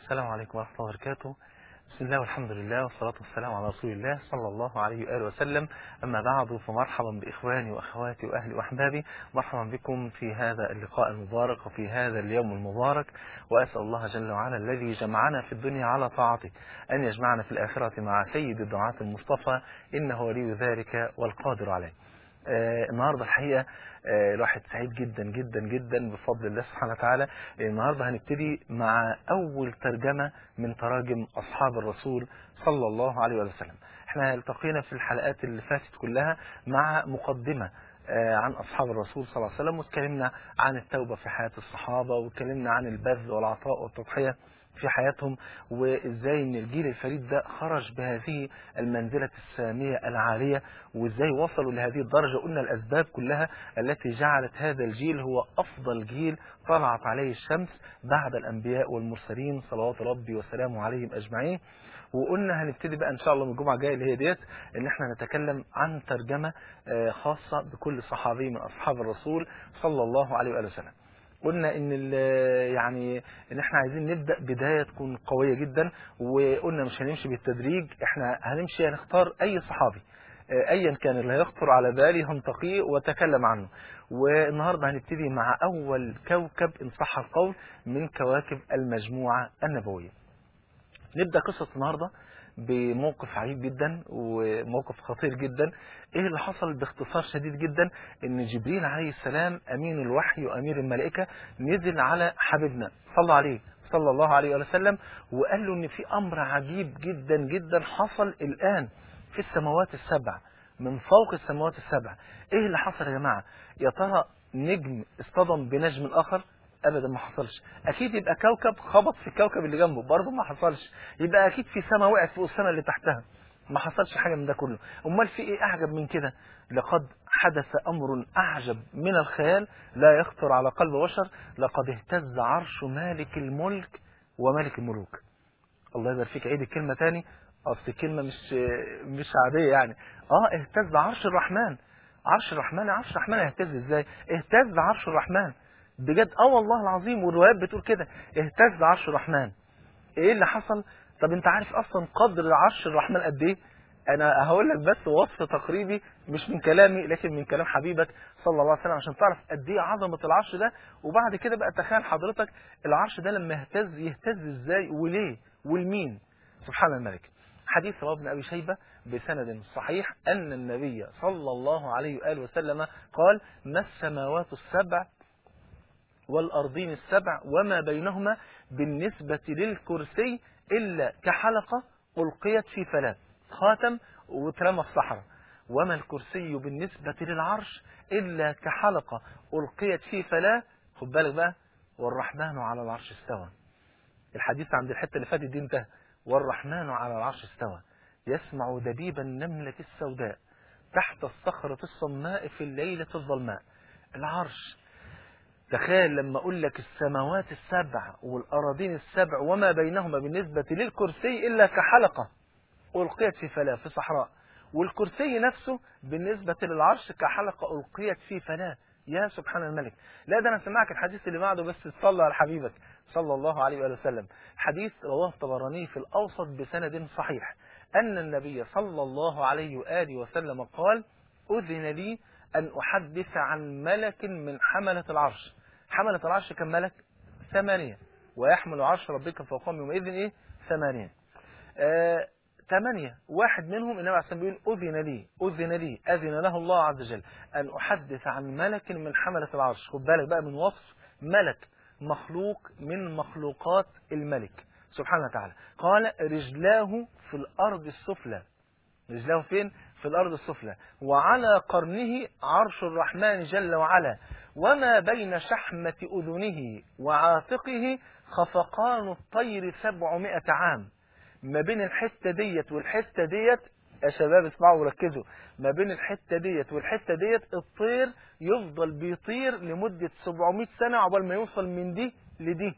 السلام عليكم ورحمة الله وبركاته بسم الله والحمد لله والصلاة والسلام على رسول الله صلى الله عليه وآله وسلم أما بعد فمرحبا بإخواني وأخواتي وأهلي وأحبابي مرحبا بكم في هذا اللقاء المبارك وفي هذا اليوم المبارك وأسأل الله جل وعلا الذي جمعنا في الدنيا على طاعته أن يجمعنا في الآخرة مع سيد الدعاة المصطفى إنه ولي ذلك والقادر عليه آه النهاردة الحقيقة آه الواحد سعيد جدا جدا جدا بفضل الله سبحانه وتعالى النهاردة هنبتدي مع أول ترجمة من تراجم أصحاب الرسول صلى الله عليه وسلم احنا التقينا في الحلقات اللي فاتت كلها مع مقدمة آه عن أصحاب الرسول صلى الله عليه وسلم واتكلمنا عن التوبة في حياة الصحابة واتكلمنا عن البذل والعطاء والتضحية في حياتهم وازاي ان الجيل الفريد ده خرج بهذه المنزلة السامية العالية وازاي وصلوا لهذه الدرجة قلنا الاسباب كلها التي جعلت هذا الجيل هو افضل جيل طلعت عليه الشمس بعد الانبياء والمرسلين صلوات ربي وسلامه عليهم اجمعين وقلنا هنبتدي بقى ان شاء الله من الجمعه الجايه اللي هي ديت ان احنا نتكلم عن ترجمه خاصه بكل صحابي من اصحاب الرسول صلى الله عليه واله وسلم قلنا ان يعني ان احنا عايزين نبدا بدايه تكون قويه جدا وقلنا مش هنمشي بالتدريج احنا هنمشي هنختار اي صحابي ايا كان اللي هيخطر على بالي هنتقيه واتكلم عنه والنهارده هنبتدي مع اول كوكب ان صح القول من كواكب المجموعه النبويه نبدا قصه النهارده بموقف عجيب جدا وموقف خطير جدا ايه اللي حصل باختصار شديد جدا ان جبريل عليه السلام امين الوحي وامير الملائكه نزل على حبيبنا صلى عليه صلى الله عليه وسلم وقال له ان في امر عجيب جدا جدا حصل الان في السماوات السبع من فوق السماوات السبع ايه اللي حصل يا جماعه يا ترى نجم اصطدم بنجم اخر ابدا ما حصلش اكيد يبقى كوكب خبط في الكوكب اللي جنبه برضه ما حصلش يبقى اكيد في سماء وقعت فوق السماء اللي تحتها ما حصلش حاجه من ده كله امال في ايه اعجب من كده لقد حدث امر اعجب من الخيال لا يخطر على قلب بشر لقد اهتز عرش مالك الملك وملك الملوك الله يبارك فيك عيد الكلمه تاني اصل كلمه مش مش عاديه يعني اه اهتز عرش الرحمن عرش الرحمن عرش الرحمن يهتز ازاي اهتز عرش الرحمن بجد اه والله العظيم والروايات بتقول كده اهتز عرش الرحمن ايه اللي حصل طب انت عارف اصلا قدر عرش الرحمن قد ايه انا هقول لك بس وصف تقريبي مش من كلامي لكن من كلام حبيبك صلى الله عليه وسلم عشان تعرف قد ايه عظمه العرش ده وبعد كده بقى تخيل حضرتك العرش ده لما يهتز يهتز ازاي وليه والمين سبحان الملك حديث رواه ابن ابي شيبه بسند صحيح ان النبي صلى الله عليه واله وسلم قال ما السماوات السبع والأرضين السبع وما بينهما بالنسبة للكرسي إلا كحلقة ألقيت في فلاة خاتم وترمى في صحراء وما الكرسي بالنسبة للعرش إلا كحلقة ألقيت في فلاة خد بالك بقى والرحمن على العرش استوى الحديث عند الحتة اللي فاتت دي انتهى والرحمن على العرش استوى يسمع دبيب النملة السوداء تحت الصخرة الصماء في الليلة الظلماء العرش تخيل لما اقول لك السماوات السبع والاراضين السبع وما بينهما بالنسبة للكرسي الا كحلقة القيت في فلاة في صحراء والكرسي نفسه بالنسبة للعرش كحلقة القيت في فلاة يا سبحان الملك لا ده انا سمعك الحديث اللي بعده بس تصلى على حبيبك صلى الله عليه وآله وسلم حديث رواه الطبراني في الاوسط بسند صحيح ان النبي صلى الله عليه وآله وسلم قال اذن لي أن أحدث عن ملك من حملة العرش حملة العرش كم ملك ثمانية ويحمل عرش ربك فوقهم يومئذ إيه ثمانية آه ثمانية واحد منهم النبي عليه الصلاة بيقول أذن لي أذن لي أذن له الله عز وجل أن أحدث عن ملك من حملة العرش خد بالك بقى من وصف ملك مخلوق من مخلوقات الملك سبحانه وتعالى قال رجلاه في الأرض السفلى رجلاه فين في الأرض السفلى وعلى قرنه عرش الرحمن جل وعلا وما بين شحمة أذنه وعاتقه خفقان الطير سبعمائة عام ما بين الحتة ديت والحتة ديت يا شباب اسمعوا وركزوا ما بين الحتة ديت والحتة ديت الطير يفضل بيطير لمدة 700 سنة عقبال ما يوصل من دي لدي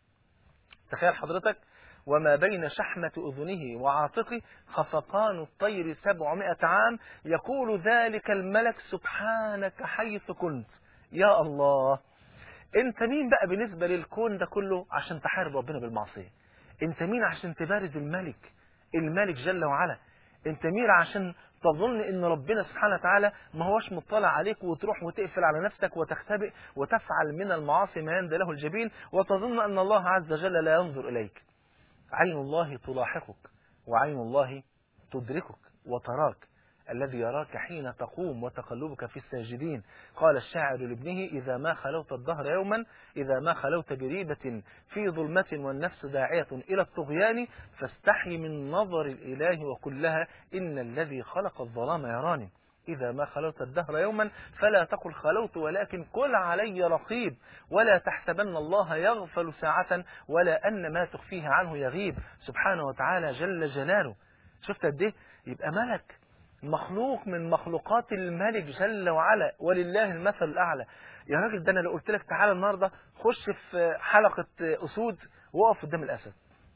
تخيل حضرتك وما بين شحمة أذنه وعاتقه خفقان الطير سبعمائة عام يقول ذلك الملك سبحانك حيث كنت يا الله انت مين بقى بالنسبة للكون ده كله عشان تحارب ربنا بالمعصية انت مين عشان تبارز الملك الملك جل وعلا انت مين عشان تظن ان ربنا سبحانه وتعالى ما هوش مطلع عليك وتروح وتقفل على نفسك وتختبئ وتفعل من المعاصي ما يندى له الجبين وتظن ان الله عز وجل لا ينظر اليك عين الله تلاحقك وعين الله تدركك وتراك الذي يراك حين تقوم وتقلبك في الساجدين قال الشاعر لابنه إذا ما خلوت الدهر يوما إذا ما خلوت بريبة في ظلمة والنفس داعية إلى الطغيان فاستحي من نظر الإله وكلها إن الذي خلق الظلام يراني إذا ما خلوت الدهر يوما فلا تقل خلوت ولكن قل علي رقيب ولا تحسبن الله يغفل ساعة ولا أن ما تخفيه عنه يغيب سبحانه وتعالى جل جلاله شفت قد ايه يبقى ملك مخلوق من مخلوقات الملك جل وعلا ولله المثل الأعلى يا راجل ده أنا لو قلت لك تعالى النهاردة خش في حلقة أسود وقف قدام الأسد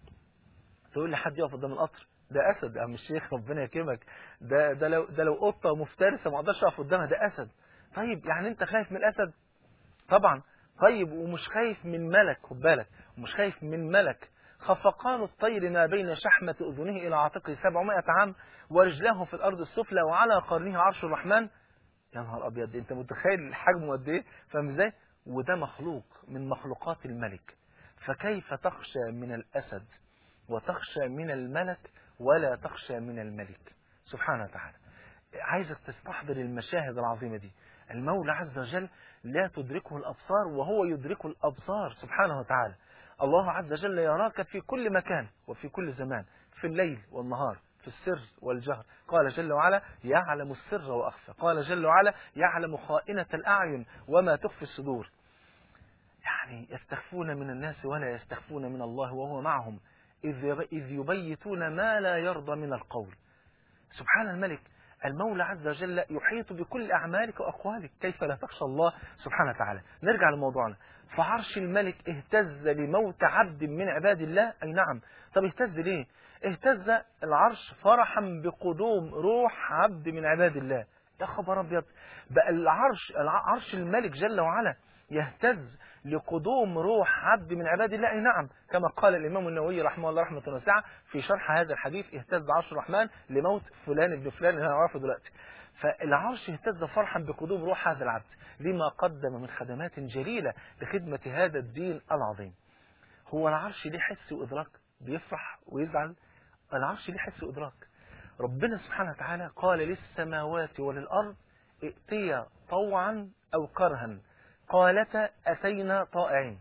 تقول لي حد يقف قدام القطر ده أسد يا عم الشيخ ربنا يكرمك ده ده لو ده لو قطة مفترسة ما اقدرش اقف قدامها ده أسد طيب يعني أنت خايف من الأسد طبعا طيب ومش خايف من ملك خد بالك ومش خايف من ملك خفقان الطير ما بين شحمة أذنه إلى عاتقه سبعمائة عام ورجله في الأرض السفلى وعلى قرنه عرش الرحمن يا نهار أبيض أنت متخيل حجمه قد إيه فاهم إزاي وده مخلوق من مخلوقات الملك فكيف تخشى من الأسد وتخشى من الملك ولا تخشى من الملك سبحانه وتعالى عايزك تستحضر المشاهد العظيمة دي المولى عز وجل لا تدركه الأبصار وهو يدرك الأبصار سبحانه وتعالى الله عز وجل يراك في كل مكان وفي كل زمان في الليل والنهار في السر والجهر قال جل وعلا يعلم السر وأخفى قال جل وعلا يعلم خائنة الأعين وما تخفي الصدور يعني يستخفون من الناس ولا يستخفون من الله وهو معهم إذ يبيتون ما لا يرضى من القول سبحان الملك المولى عز وجل يحيط بكل أعمالك وأقوالك كيف لا تخشى الله سبحانه وتعالى نرجع لموضوعنا فعرش الملك اهتز لموت عبد من عباد الله أي نعم طب اهتز ليه اهتز العرش فرحا بقدوم روح عبد من عباد الله يا خبر أبيض بقى العرش عرش الملك جل وعلا يهتز لقدوم روح عبد من عباد الله أي نعم كما قال الإمام النووي رحمه الله رحمة واسعة في شرح هذا الحديث اهتز عرش الرحمن لموت فلان ابن فلان اللي هنعرفه دلوقتي فالعرش اهتز فرحا بقدوم روح هذا العبد لما قدم من خدمات جليلة لخدمة هذا الدين العظيم هو العرش ليه حس وإدراك بيفرح ويزعل العرش ليه حس وإدراك ربنا سبحانه وتعالى قال للسماوات وللأرض ائتيا طوعا أو كرها قالتا أتينا طائعين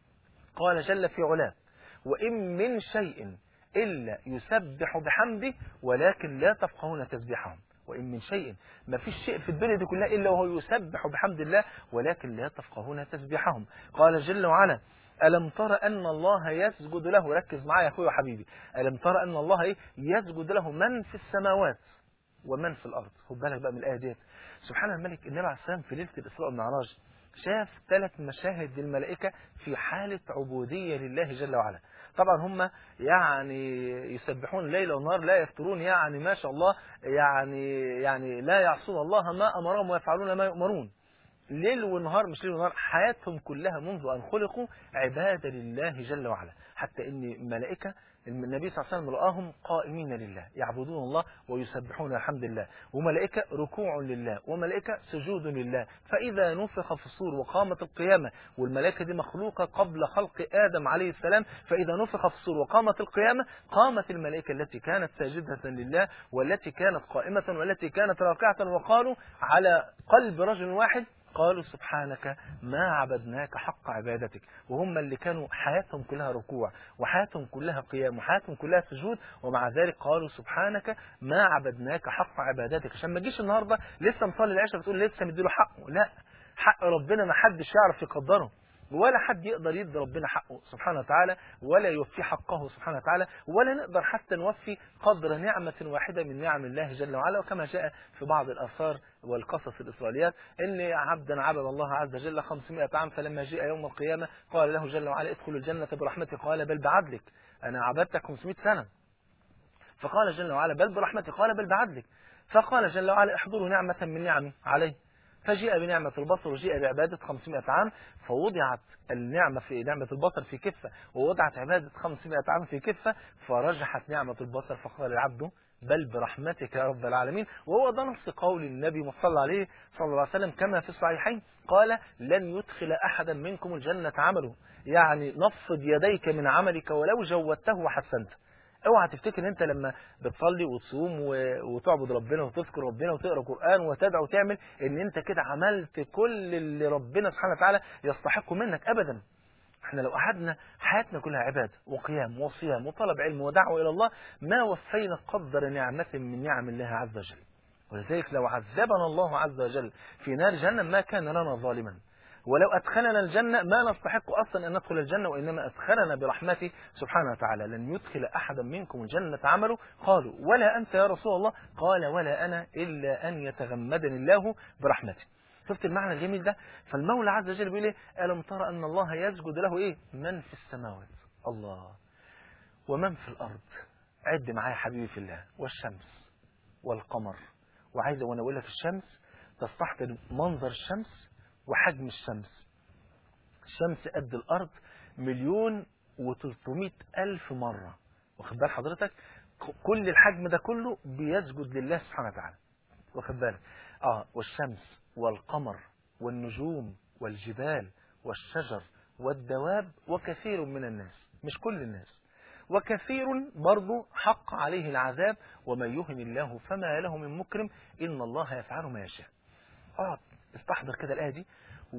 قال جل في علاه وإن من شيء إلا يسبح بحمده ولكن لا تفقهون تسبيحهم وإن من شيء ما فيش شيء في الدنيا دي كلها إلا وهو يسبح بحمد الله ولكن لا تفقهون تسبيحهم قال جل وعلا ألم تر أن الله يسجد له ركز معايا يا أخوي وحبيبي ألم تر أن الله إيه؟ يسجد له من في السماوات ومن في الأرض خد بالك بقى من الآية ديت سبحان الملك النبي عليه السلام في ليلة الإسراء والمعراج شاف ثلاث مشاهد للملائكة في حالة عبودية لله جل وعلا طبعا هم يعني يسبحون الليل والنهار لا يفترون يعني ما شاء الله يعني يعني لا يعصون الله ما أمرهم ويفعلون ما يؤمرون ليل ونهار مش ليل ونهار حياتهم كلها منذ أن خلقوا عبادة لله جل وعلا حتى إن ملائكة النبي صلى الله عليه وسلم رآهم قائمين لله يعبدون الله ويسبحون الحمد لله وملائكة ركوع لله وملائكة سجود لله فإذا نفخ في الصور وقامت القيامة والملائكة دي مخلوقة قبل خلق آدم عليه السلام فإذا نفخ في الصور وقامت القيامة قامت الملائكة التي كانت ساجدة لله والتي كانت قائمة والتي كانت راكعة وقالوا على قلب رجل واحد قالوا سبحانك ما عبدناك حق عبادتك وهم اللي كانوا حياتهم كلها ركوع وحياتهم كلها قيام وحياتهم كلها سجود ومع ذلك قالوا سبحانك ما عبدناك حق عبادتك عشان ما تجيش النهارده لسه مصلي العشاء بتقول لسه مديله حقه لا حق ربنا ما حدش يعرف يقدره ولا حد يقدر يدي ربنا حقه سبحانه وتعالى ولا يوفي حقه سبحانه وتعالى ولا نقدر حتى نوفي قدر نعمة واحدة من نعم الله جل وعلا وكما جاء في بعض الآثار والقصص الإسرائيليات إن عبدا عبد الله عز وجل 500 عام فلما جاء يوم القيامة قال له جل وعلا ادخل الجنة برحمتي قال بل بعدلك أنا عبدتك 500 سنة فقال جل وعلا بل برحمتي قال بل بعدلك فقال جل وعلا احضروا نعمة من نعمي عليه فجيء بنعمة البصر وجيء بعبادة 500 عام فوضعت النعمة في نعمة البصر في كفة ووضعت عبادة 500 عام في كفة فرجحت نعمة البصر فقال العبد بل برحمتك يا رب العالمين وهو ده نص قول النبي صلى عليه صلى الله عليه وسلم كما في الصحيحين قال لن يدخل أحدا منكم الجنة عمله يعني نفض يديك من عملك ولو جودته وحسنته اوعى تفتكر ان انت لما بتصلي وتصوم و- وتعبد ربنا وتذكر ربنا وتقرا قران وتدعو وتعمل ان انت كده عملت كل اللي ربنا سبحانه وتعالى يستحقه منك ابدا احنا لو قعدنا حياتنا كلها عباده وقيام وصيام وطلب علم ودعوه الى الله ما وفينا قدر نعمه من نعم الله عز وجل ولذلك لو عذبنا الله عز وجل في نار جهنم ما كان لنا ظالما ولو أدخلنا الجنة ما نستحق أصلا أن ندخل الجنة وإنما أدخلنا برحمته سبحانه وتعالى لن يدخل أحدا منكم الجنة عمله قالوا ولا أنت يا رسول الله قال ولا أنا إلا أن يتغمدني الله برحمته شفت المعنى الجميل ده فالمولى عز وجل بيقول ايه ألم ترى أن الله يسجد له إيه من في السماوات الله ومن في الأرض عد معايا حبيبي في الله والشمس والقمر وعايز وانا اقول لك الشمس تستحضر منظر الشمس وحجم الشمس الشمس قد الارض مليون و300 الف مره واخد بال حضرتك ك- كل الحجم ده كله بيسجد لله سبحانه وتعالى واخد بالك اه والشمس والقمر والنجوم والجبال والشجر والدواب وكثير من الناس مش كل الناس وكثير برضو حق عليه العذاب ومن يهن الله فما له من مكرم إن الله يفعل ما يشاء اقعد استحضر كده الآية دي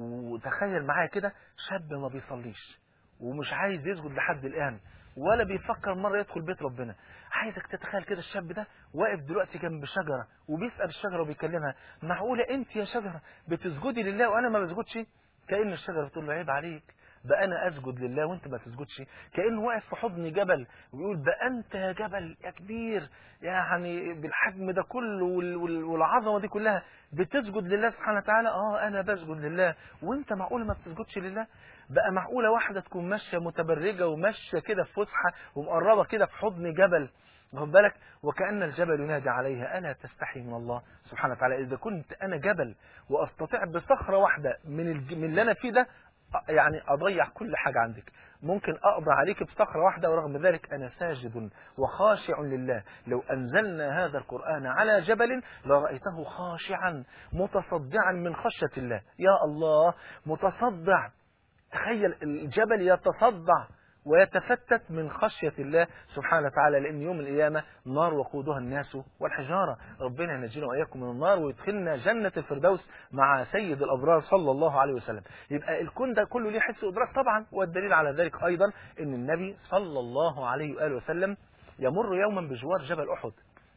وتخيل معايا كده شاب ما بيصليش ومش عايز يسجد لحد الآن ولا بيفكر مرة يدخل بيت ربنا عايزك تتخيل كده الشاب ده واقف دلوقتي جنب شجرة وبيسأل الشجرة وبيكلمها معقولة انت يا شجرة بتسجدي لله وانا ما بسجدش كأن الشجرة بتقول له عيب عليك بقى انا اسجد لله وانت ما تسجدش كانه واقف في حضن جبل ويقول بقى انت يا جبل يا كبير يعني بالحجم ده كله وال- وال- والعظمه دي كلها بتسجد لله سبحانه وتعالى اه انا بسجد لله وانت معقوله ما بتسجدش لله بقى معقوله واحده تكون ماشيه متبرجه وماشيه كده في فسحه ومقربه كده في حضن جبل واخد بالك وكأن الجبل ينادي عليها ألا تستحي من الله سبحانه وتعالى إذا كنت أنا جبل وأستطيع بصخرة واحدة من, الج... من اللي أنا فيه ده أ- يعني أضيع كل حاجة عندك ممكن أقضى عليك بصخرة واحدة ورغم ذلك أنا ساجد وخاشع لله لو أنزلنا هذا القرآن على جبل لرأيته خاشعا متصدعا من خشية الله يا الله متصدع تخيل الجبل يتصدع ويتفتت من خشية الله سبحانه وتعالى لأن يوم القيامة نار وقودها الناس والحجارة ربنا ينجينا وإياكم من النار ويدخلنا جنة الفردوس مع سيد الأبرار صلى الله عليه وسلم يبقى الكون ده كله ليه حس وإدراك طبعا والدليل على ذلك أيضا أن النبي صلى الله عليه وآله وسلم يمر يوما بجوار جبل أحد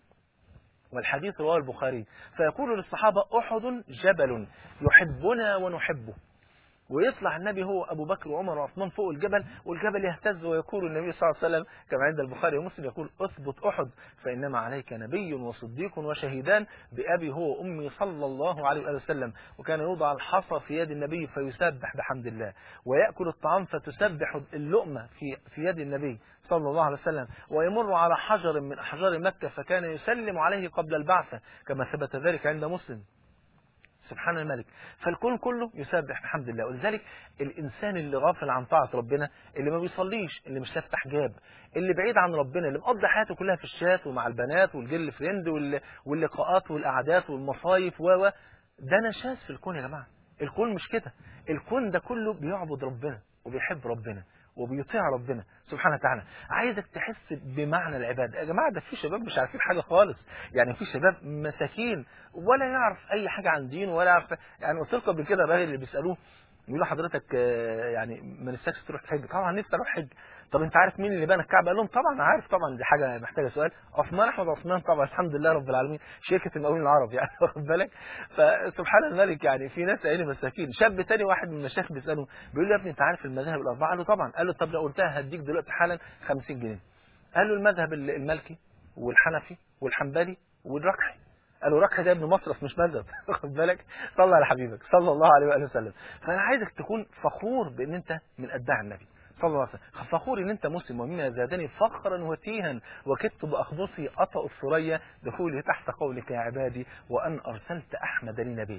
والحديث رواه البخاري فيقول للصحابة أحد جبل يحبنا ونحبه ويطلع النبي هو أبو بكر وعمر وعثمان فوق الجبل والجبل يهتز ويقول النبي صلى الله عليه وسلم كما عند البخاري ومسلم يقول اثبت أحد فإنما عليك نبي وصديق وشهيدان بأبي هو وأمي صلى الله عليه وآله وسلم وكان يوضع الحصى في يد النبي فيسبح بحمد الله ويأكل الطعام فتسبح اللقمة في في يد النبي صلى الله عليه وسلم ويمر على حجر من أحجار مكة فكان يسلم عليه قبل البعثة كما ثبت ذلك عند مسلم سبحان الملك فالكون كله يسبح بحمد الله ولذلك الإنسان اللي غافل عن طاعة ربنا اللي ما بيصليش اللي مش لابس حجاب اللي بعيد عن ربنا اللي مقضي حياته كلها في الشات ومع البنات والجيرل فريند وال- واللقاءات والقعدات والمصايف و و ده نشاز في الكون يا جماعة الكون مش كده الكون ده كله بيعبد ربنا وبيحب ربنا وبيطيع ربنا سبحانه وتعالى عايزك تحس بمعنى العباده يا جماعه ده في شباب مش عارفين حاجه خالص يعني في شباب مساكين ولا يعرف اي حاجه عن دينه ولا يعرف يعني قلت لكم قبل كده الراجل اللي بيسالوه يقولوا حضرتك آه، يعني ما نفسكش تروح تحج طبعا نفسي اروح حج طب انت عارف مين اللي بنى الكعبه قال لهم طبعا عارف طبعا دي حاجه محتاجه سؤال عثمان احمد عثمان طبعا الحمد لله رب العالمين شركه المقاولين العرب يعني واخد بالك فسبحان الملك يعني في ناس عيني مساكين شاب تاني واحد من المشايخ بيساله بيقول له يا ابني انت عارف المذاهب الاربعه قال له طبعا قال له طب لو قلتها هديك دلوقتي حالا 50 جنيه قال له المذهب المالكي والحنفي والحنبلي والركحي قالوا ركحي ده ابن مصرف مش مذهب واخد بالك صلى على حبيبك صلى الله عليه واله وسلم فانا عايزك تكون فخور بان انت من اتباع النبي صلى الله عليه وسلم فخور ان انت مسلم ومما زادني فخرا وتيها وكدت باخبصي اطأ الثريا دخولي تحت قولك يا عبادي وان ارسلت احمد لي نبي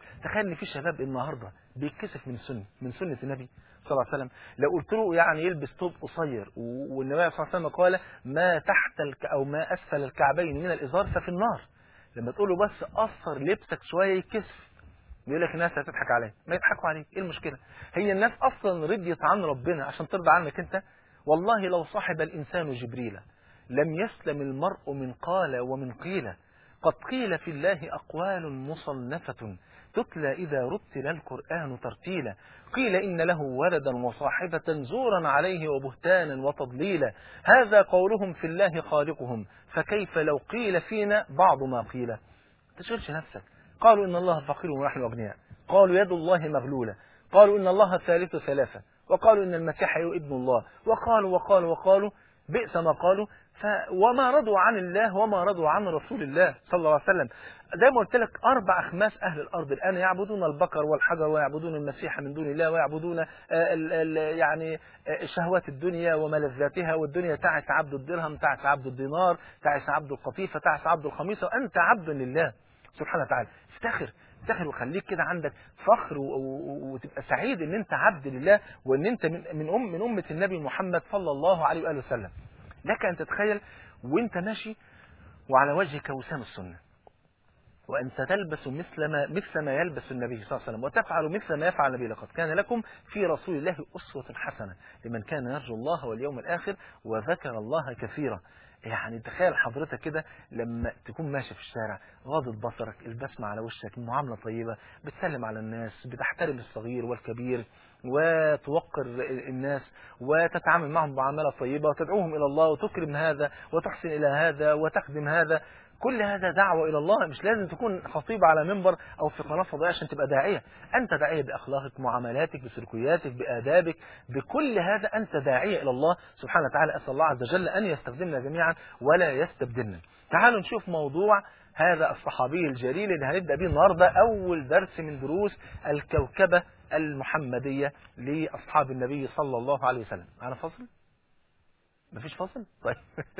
تخيل ان في شباب النهارده بيتكسف من سنه من سنه النبي صلى الله عليه وسلم لو قلت له يعني يلبس ثوب قصير و- والنبي صلى الله عليه وسلم قال ما تحت الك او ما اسفل الكعبين من الازار ففي النار لما تقول له بس قصر لبسك شويه يتكسف بيقول لك الناس هتضحك عليك ما يضحكوا عليك ايه المشكله هي الناس اصلا رضيت عن ربنا عشان ترضى عنك انت والله لو صاحب الانسان جبريل لم يسلم المرء من قال ومن قيل قد قيل في الله أقوال مصنفة تتلى إذا رتل القرآن ترتيلا قيل إن له ولدا وصاحبة زورا عليه وبهتانا وتضليلا هذا قولهم في الله خالقهم فكيف لو قيل فينا بعض ما قيل تشغلش نفسك قالوا إن الله فقير ونحن أغنياء قالوا يد الله مغلولة قالوا إن الله ثالث ثلاثة وقالوا إن المسيح هو ابن الله وقالوا وقالوا وقالوا بئس ما قالوا ف... وما رضوا عن الله وما رضوا عن رسول الله صلى الله عليه وسلم زي ما قلت لك أربع أخماس أهل الأرض الآن يعبدون البقر والحجر ويعبدون المسيح من دون الله ويعبدون آه، ال... ال... يعني آه، شهوات الدنيا وملذاتها والدنيا تعس عبد الدرهم تعس عبد الدينار تعس عبد القطيفة تعس عبد الخميصة وأنت عبد لله سبحانه وتعالى افتخر افتخر وخليك كده عندك فخر و- و- وتبقى سعيد ان انت عبد لله وان انت من من ام من امه النبي محمد صلى الله عليه واله وسلم لك ان تتخيل وانت ماشي وعلى وجهك وسام السنه وأنت تلبس مثل ما مثل ما يلبس النبي صلى الله عليه وسلم وتفعل مثل ما يفعل النبي لقد كان لكم في رسول الله أسوة حسنة لمن كان يرجو الله واليوم الآخر وذكر الله كثيرا يعني تخيل حضرتك كده لما تكون ماشي في الشارع غاضب بصرك البسمة على وشك المعاملة طيبة بتسلم على الناس بتحترم الصغير والكبير وتوقر الناس وتتعامل معهم معاملة طيبة وتدعوهم إلى الله وتكرم هذا وتحسن إلى هذا وتخدم هذا كل هذا دعوة إلى الله مش لازم تكون خطيب على منبر أو في قناة فضائية عشان تبقى داعية أنت داعية بأخلاقك معاملاتك بسلوكياتك بآدابك بكل هذا أنت داعية إلى الله سبحانه وتعالى أسأل الله عز وجل أن يستخدمنا جميعا ولا يستبدلنا تعالوا نشوف موضوع هذا الصحابي الجليل اللي هنبدأ به النهاردة أول درس من دروس الكوكبة المحمدية لأصحاب النبي صلى الله عليه وسلم معنا فصل؟ مفيش فاصل؟ طيب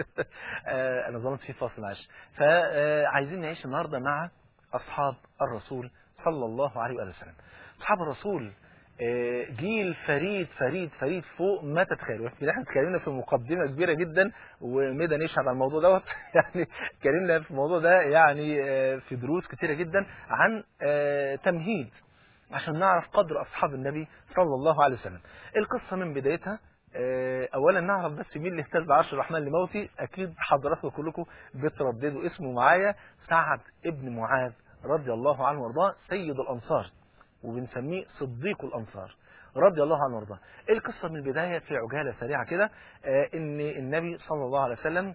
آه، انا ظننت في فاصل معلش فعايزين نعيش النهارده مع اصحاب الرسول صلى الله عليه وآله وسلم اصحاب الرسول آه، جيل فريد فريد فريد فوق ما تتخيلوا يمكن احنا اتكلمنا في مقدمه كبيره جدا وميدا نشهد على الموضوع دوت يعني اتكلمنا في الموضوع ده يعني آه، في دروس كتيره جدا عن آه، تمهيد عشان نعرف قدر اصحاب النبي صلى الله عليه وسلم القصه من بدايتها آه، اولا نعرف بس مين اللي اهتز بعرش الرحمن لموتي اكيد حضراتكم كلكم بترددوا اسمه معايا سعد ابن معاذ رضي الله عنه وارضاه سيد الانصار وبنسميه صديق الانصار رضي الله عنه وارضاه القصه من البدايه في عجاله سريعه كده آه، ان النبي صلى الله عليه وسلم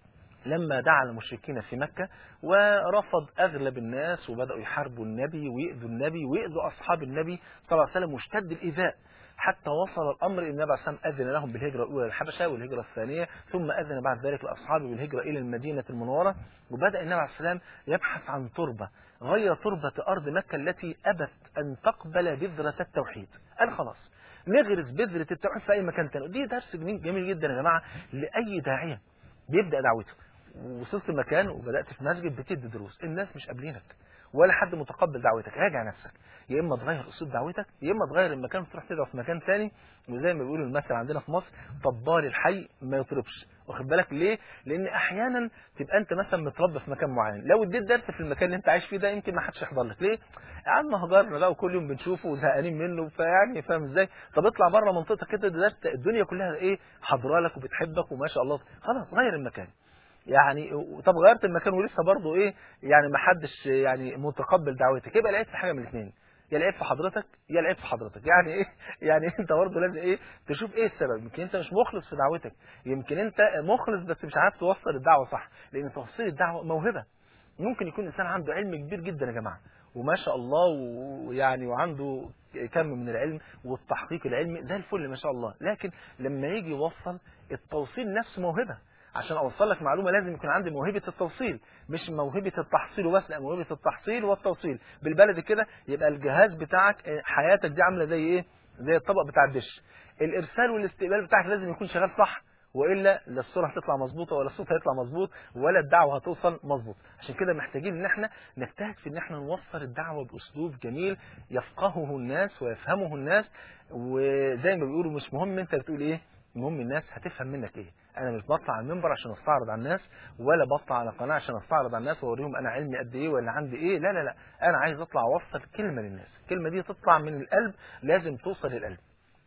لما دعا المشركين في مكة ورفض أغلب الناس وبدأوا يحاربوا النبي ويؤذوا النبي ويؤذوا أصحاب النبي صلى الله عليه وسلم واشتد الإيذاء حتى وصل الأمر أن النبي عليه الصلاة والسلام أذن لهم بالهجرة الأولى للحبشة والهجرة الثانية ثم أذن بعد ذلك لأصحابه بالهجرة إلى المدينة المنورة وبدأ النبي عليه الصلاة والسلام يبحث عن تربة غير تربة أرض مكة التي أبت أن تقبل بذرة التوحيد قال خلاص نغرس بذرة التوحيد في أي مكان تاني دي درس جميل جميل جدا يا جماعة لأي داعية بيبدأ دعوته وصلت مكان وبدأت في مسجد بتدي دروس الناس مش قابلينك ولا حد متقبل دعوتك راجع نفسك يا اما تغير اسلوب دعوتك يا اما تغير المكان وتروح تدعو في مكان ثاني وزي ما بيقولوا المثل عندنا في مصر طبال الحي ما يطربش واخد بالك ليه لان احيانا تبقى انت مثلا متربى في مكان معين لو اديت درس في المكان اللي انت عايش فيه ده يمكن ما حدش يحضر لك ليه يا عم هجرنا بقى وكل يوم بنشوفه وزهقانين منه فيعني فاهم ازاي طب اطلع بره منطقتك كده ده درس الدنيا كلها ايه حاضره لك وبتحبك وما شاء الله خلاص غير المكان يعني طب غيرت المكان ولسه برضه ايه يعني ما حدش يعني متقبل دعوتك يبقى العيب في حاجه من الاثنين يا العيب في حضرتك يا العيب في حضرتك يعني ايه يعني انت برضه لازم ايه تشوف ايه السبب يمكن انت مش مخلص في دعوتك يمكن انت مخلص بس مش عارف توصل الدعوه صح لان توصيل الدعوه موهبه ممكن يكون انسان عنده علم كبير جدا يا جماعه وما شاء الله ويعني وعنده كم من العلم والتحقيق العلمي زي الفل ما شاء الله لكن لما يجي يوصل التوصيل نفسه موهبه عشان اوصل لك معلومه لازم يكون عندي موهبه التوصيل مش موهبه التحصيل وبس لا موهبه التحصيل والتوصيل بالبلدي كده يبقى الجهاز بتاعك حياتك دي عامله زي ايه زي الطبق بتاع الدش الارسال والاستقبال بتاعك لازم يكون شغال صح والا لا الصوره هتطلع مظبوطه ولا الصوت هيطلع مظبوط ولا الدعوه هتوصل مظبوط عشان كده محتاجين ان احنا نجتهد في ان احنا نوصل الدعوه باسلوب جميل يفقهه الناس ويفهمه الناس وزي ما بيقولوا مش مهم انت بتقول ايه المهم الناس هتفهم منك ايه انا مش بطلع على المنبر عشان استعرض على الناس ولا بطلع على قناه عشان استعرض على الناس واوريهم انا علمي قد ايه ولا عندي ايه لا لا لا انا عايز اطلع اوصل كلمه للناس الكلمه دي تطلع من القلب لازم توصل للقلب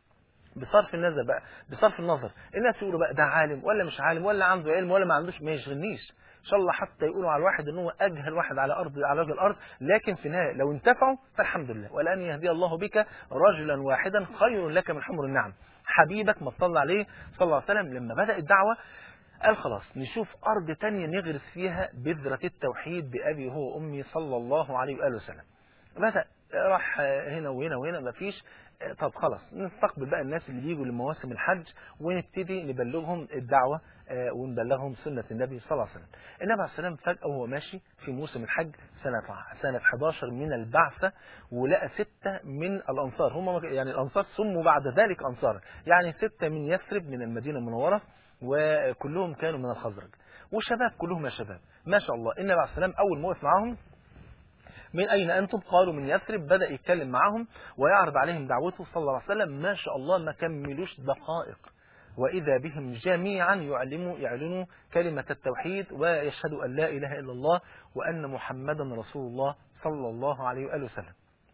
بصرف النظر بقى بصرف النظر الناس يقولوا بقى ده عالم ولا مش عالم ولا عنده علم ولا ما عندوش ما يشغلنيش ان شاء الله حتى يقولوا على الواحد ان هو اجهل واحد على ارض على وجه الارض لكن في النهايه لو انتفعوا فالحمد لله ولان يهدي الله بك رجلا واحدا خير لك من حمر النعم حبيبك ما صلى عليه صلى الله عليه وسلم لما بدا الدعوه قال خلاص نشوف ارض تانية نغرس فيها بذره التوحيد بابي هو وامي صلى الله عليه واله وسلم بدا راح هنا وهنا وهنا مفيش طب خلاص نستقبل بقى الناس اللي بيجوا لمواسم الحج ونبتدي نبلغهم الدعوة ونبلغهم سنة النبي صلى الله عليه وسلم النبي عليه السلام فجأة وهو ماشي في موسم الحج سنة سنة 11 من البعثة ولقى ستة من الأنصار هم يعني الأنصار سموا بعد ذلك أنصارا يعني ستة من يثرب من المدينة المنورة وكلهم كانوا من الخزرج وشباب كلهم يا شباب ما شاء الله النبي عليه السلام أول ما وقف معاهم من أين أنتم قالوا من يثرب بدأ يتكلم معهم ويعرض عليهم دعوته صلى الله عليه وسلم ما شاء الله ما كملوش دقائق وإذا بهم جميعا يعلموا يعلنوا كلمة التوحيد ويشهدوا أن لا إله إلا الله وأن محمدا رسول الله صلى الله عليه وآله وسلم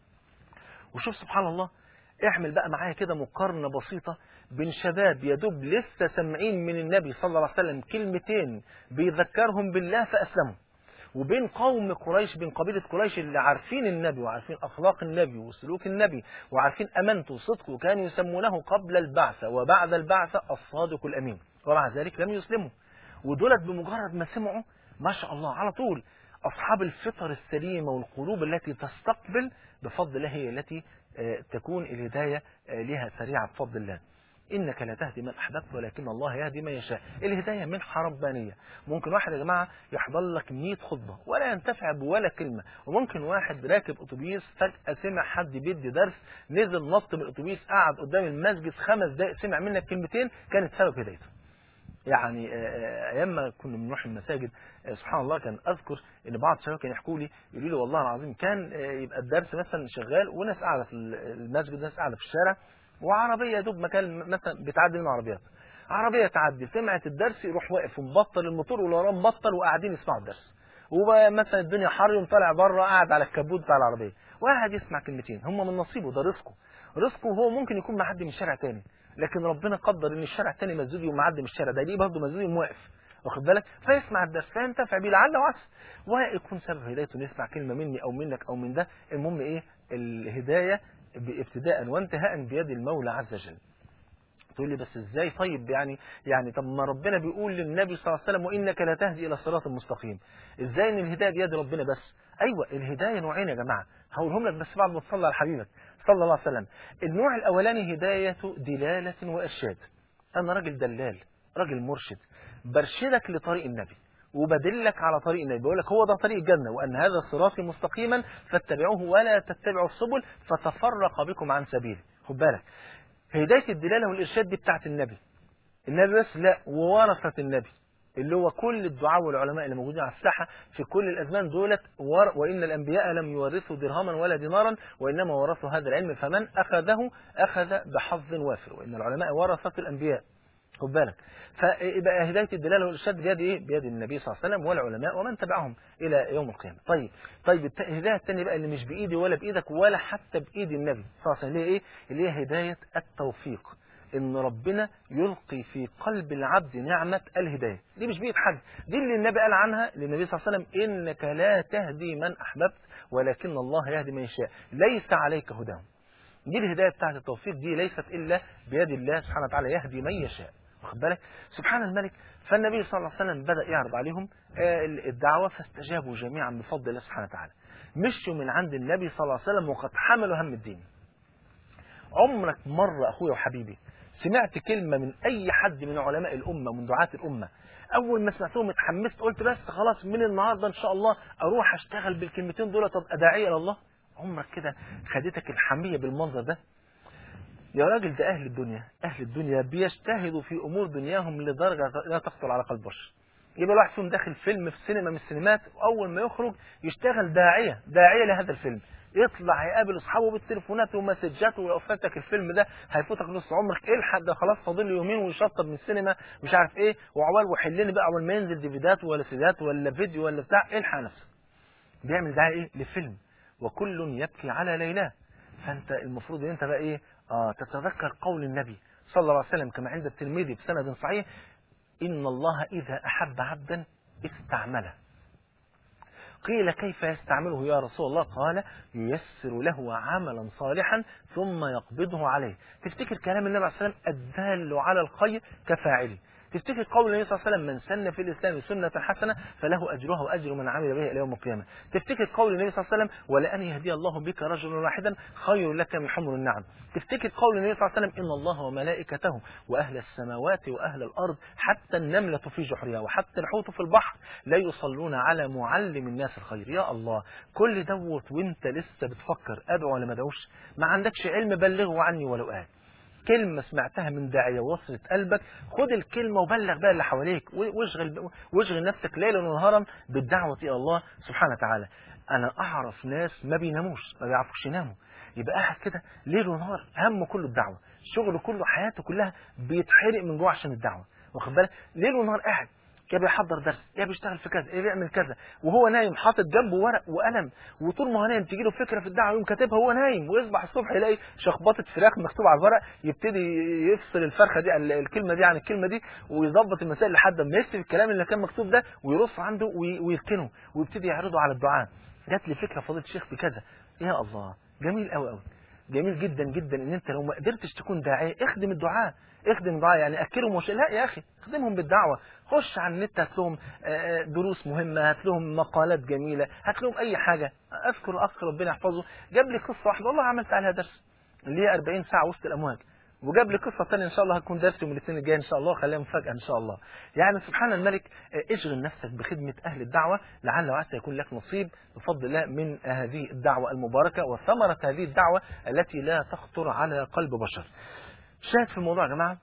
وشوف سبحان الله اعمل بقى معايا كده مقارنة بسيطة بين شباب يدوب لسه سامعين من النبي صلى الله عليه وسلم كلمتين بيذكرهم بالله فأسلموا وبين قوم قريش بين قبيلة قريش اللي عارفين النبي وعارفين أخلاق النبي وسلوك النبي وعارفين أمانته وصدقه وكانوا يسمونه قبل البعثة وبعد البعثة الصادق الأمين ومع ذلك لم يسلموا ودولت بمجرد ما سمعوا ما شاء الله على طول أصحاب الفطر السليمة والقلوب التي تستقبل بفضل الله هي التي تكون الهداية لها سريعة بفضل الله إنك لا تهدي من أحببت ولكن الله يهدي من يشاء الهداية منحة ربانية ممكن واحد يا جماعة يحضر لك 100 خطبة ولا ينتفع بولا كلمة وممكن واحد راكب أتوبيس فجأة سمع حد بيدي درس نزل نط من الأتوبيس قعد قدام المسجد خمس دقائق سمع منك كلمتين كانت سبب هدايته يعني ايام ما كنا بنروح المساجد سبحان الله كان اذكر ان بعض الشباب كانوا يحكوا لي يقولوا لي والله العظيم كان يبقى الدرس مثلا شغال وناس قاعده في المسجد وناس قاعده في الشارع وعربيه دوب مكان مثلا بتعدي من عربيات عربيه تعدي سمعت الدرس يروح واقف ومبطل الموتور واللي وراه مبطل وقاعدين يسمعوا الدرس ومثلا الدنيا حر يوم طالع بره قاعد على الكبوت بتاع العربيه وقاعد يسمع كلمتين هم من نصيبه ده رزقه رزقه هو ممكن يكون معدي من شارع تاني لكن ربنا قدر ان الشارع التاني مسدود يوم معدي من الشارع ده ليه برضه مسدود يوم واقف واخد بالك فيسمع الدرس فينتفع بيه لعل وعسى ويكون سبب هدايته نسمع كلمه مني او منك او من ده المهم ايه الهدايه ابتداء وانتهاء بيد المولى عز وجل تقول لي بس ازاي طيب يعني يعني طب ما ربنا بيقول للنبي صلى الله عليه وسلم وانك لا تهدي الى الصراط المستقيم ازاي ان الهدايه بيد ربنا بس ايوه الهدايه نوعين يا جماعه هقولهم لك بس بعد ما تصلي على حبيبك صلى الله عليه وسلم النوع الاولاني هدايه دلاله وارشاد انا راجل دلال راجل مرشد برشدك لطريق النبي وبدلك على طريق النبي بقول لك هو ده طريق الجنة وأن هذا صراطي مستقيما فاتبعوه ولا تتبعوا السبل فتفرق بكم عن سبيله خد بالك هداية الدلالة والإرشاد دي بتاعت النبي النبي بس لا وورثة النبي اللي هو كل الدعاء والعلماء اللي موجودين على الساحة في كل الأزمان دولت وإن الأنبياء لم يورثوا درهما ولا دينارا وإنما ورثوا هذا العلم فمن أخذه أخذ بحظ وافر وإن العلماء ورثة الأنبياء خد بالك فيبقى هدايه الدلاله والارشاد بيد ايه؟ بيد النبي صلى الله عليه وسلم والعلماء ومن تبعهم الى يوم القيامه. طيب طيب الهدايه الثانيه بقى اللي مش بايدي ولا بايدك ولا حتى بايد النبي صلى الله عليه وسلم اللي هي ايه؟ اللي هي هدايه التوفيق. ان ربنا يلقي في قلب العبد نعمه الهدايه، دي مش بايد حد، دي اللي النبي قال عنها للنبي صلى الله عليه وسلم انك لا تهدي من احببت ولكن الله يهدي من يشاء، ليس عليك هداهم. دي الهدايه بتاعت التوفيق دي ليست الا بيد الله سبحانه وتعالى يهدي من يشاء. واخد بالك سبحان الملك فالنبي صلى الله عليه وسلم بدأ يعرض عليهم الدعوة فاستجابوا جميعا بفضل الله سبحانه وتعالى مشوا من عند النبي صلى الله عليه وسلم وقد حملوا هم الدين عمرك مرة أخويا وحبيبي سمعت كلمة من أي حد من علماء الأمة من دعاة الأمة أول ما سمعتهم اتحمست قلت بس خلاص من النهاردة إن شاء الله أروح أشتغل بالكلمتين دول طب أداعي إلى الله عمرك كده خدتك الحمية بالمنظر ده يا راجل ده أهل الدنيا أهل الدنيا بيجتهدوا في أمور دنياهم لدرجة لا تخطر على قلب بشر يبقى الواحد فيهم داخل فيلم في سينما من السينمات وأول ما يخرج يشتغل داعية داعية لهذا الفيلم يطلع يقابل اصحابه بالتليفونات ومسجات ولو فاتك الفيلم ده هيفوتك نص عمرك الحق ده خلاص فاضل له يومين ويشطب من السينما مش عارف ايه وعقبال وحلني بقى اول ما ينزل ديفيدات ولا سيدات ولا فيديو ولا بتاع الحق نفسك بيعمل دعايه ايه لفيلم وكل يبكي على ليلاه فانت المفروض ان انت بقى ايه اه تتذكر قول النبي صلى الله عليه وسلم كما عند الترمذي بسند صحيح ان الله اذا احب عبدا استعمله قيل كيف يستعمله يا رسول الله قال ييسر له عملا صالحا ثم يقبضه عليه تفتكر كلام النبي عليه الصلاة والسلام الدال على الخير كفاعله تفتكر قول النبي صلى الله عليه وسلم من سن في الإسلام سنة حسنة فله أجرها وأجر من عمل بها إلى يوم القيامة تفتكر قول النبي صلى الله عليه وسلم ولأن يهدي الله بك رجلا واحدا خير لك من حمر النعم تفتكر قول النبي صلى الله عليه وسلم إن الله وملائكته وأهل السماوات وأهل الأرض حتى النملة في جحرها وحتى الحوت في البحر لا يصلون على معلم الناس الخير يا الله كل دوت وانت لسه بتفكر أدعو ولا ما ادعوش ما عندكش علم بلغه عني ولو قال كلمة سمعتها من داعية وصلت قلبك خد الكلمة وبلغ بقى اللي حواليك واشغل واشغل نفسك ليلا ونهارا بالدعوة إلى الله سبحانه وتعالى أنا أعرف ناس ما بيناموش ما بيعرفوش يناموا يبقى قاعد كده ليل ونهار همه كله الدعوة شغله كله حياته كلها بيتحرق من جوه عشان الدعوة واخد بالك ليل ونهار قاعد يا بيحضر درس يا بيشتغل في كذا يا بيعمل كذا وهو نايم حاطط جنبه ورق وقلم وطول ما هو نايم تجي له فكره في الدعوه يقوم كاتبها وهو نايم ويصبح الصبح يلاقي شخبطه فراخ مكتوب على الورق يبتدي يفصل الفرخه دي الكلمه دي عن الكلمه دي ويظبط المسائل لحد ما يكتب الكلام اللي كان مكتوب ده ويرص عنده ويركنه ويبتدي يعرضه على الدعاء جات لي فكره فضيله الشيخ في كذا يا الله جميل قوي قوي جميل جدا جدا ان انت لو ما قدرتش تكون داعيه اخدم الدعاء اخدم الدعاء يعني اكلهم وش لا يا اخي اخدمهم بالدعوه خش على النت هات لهم دروس مهمه هات لهم مقالات جميله هات لهم اي حاجه اذكر اخ ربنا يحفظه جاب لي قصه واحده والله عملت عليها درس اللي هي 40 ساعه وسط الامواج وجاب لي قصه ثانيه ان شاء الله هتكون درس يوم الاثنين الجاي ان شاء الله خليها مفاجاه ان شاء الله يعني سبحان الملك اشغل نفسك بخدمه اهل الدعوه لعل وعسى يكون لك نصيب بفضل الله من هذه الدعوه المباركه وثمره هذه الدعوه التي لا تخطر على قلب بشر شاهد في الموضوع يا جماعه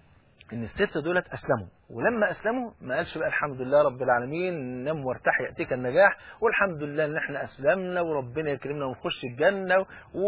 ان الستة دولت اسلموا ولما اسلموا ما قالش بقى الحمد لله رب العالمين نم وارتاح ياتيك النجاح والحمد لله ان احنا اسلمنا وربنا يكرمنا ونخش الجنه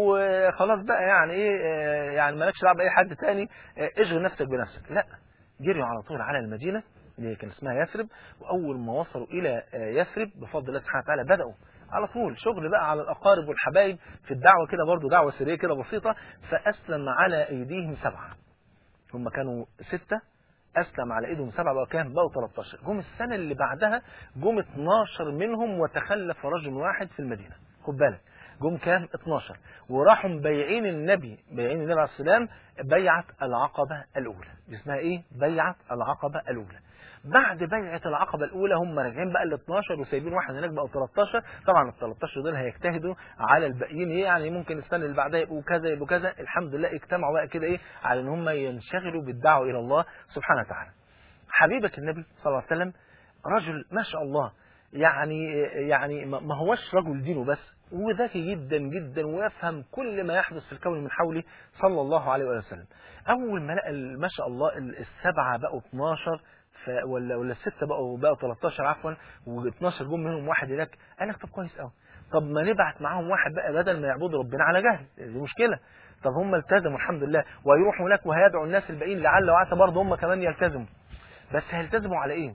وخلاص بقى يعني ايه يعني مالكش دعوه باي حد تاني اشغل نفسك بنفسك لا جريوا على طول على المدينه اللي كان اسمها يثرب واول ما وصلوا الى يثرب بفضل الله سبحانه وتعالى بداوا على طول شغل بقى على الاقارب والحبايب في الدعوه كده برضه دعوه سريه كده بسيطه فاسلم على ايديهم سبعه هم كانوا ستة أسلم على إيدهم سبعة بقوا كام؟ بقوا 13 جم السنة اللي بعدها جم 12 منهم وتخلف رجل واحد في المدينة خد بالك جم كام 12 وراحوا مبيعين النبي بيعين النبي عليه السلام بيعة العقبة الأولى اسمها إيه؟ بيعة العقبة الأولى بعد بيعة العقبة الأولى هم راجعين بقى ال 12 وسايبين واحد هناك بقوا 13 طبعا ال 13 دول هيجتهدوا على الباقيين إيه يعني ممكن السنة اللي بعدها يبقوا كذا يبقوا كذا الحمد لله اجتمعوا بقى كده إيه على إن هم ينشغلوا بالدعوة إلى الله سبحانه وتعالى. حبيبك النبي صلى الله عليه وسلم رجل ما شاء الله يعني يعني ما هوش رجل دينه بس وذكي جدا جدا ويفهم كل ما يحدث في الكون من حوله صلى الله عليه وسلم اول ما لقى ما شاء الله السبعه بقوا 12 ف ولا ولا السته بقوا بقوا 13 عفوا و12 جم منهم واحد هناك قال لك طب كويس قوي طب ما نبعت معاهم واحد بقى بدل ما يعبدوا ربنا على جهل دي مشكله طب هم التزموا الحمد لله ويروحوا هناك وهيدعوا الناس الباقيين لعل وعسى برضه هم كمان يلتزموا بس هيلتزموا على ايه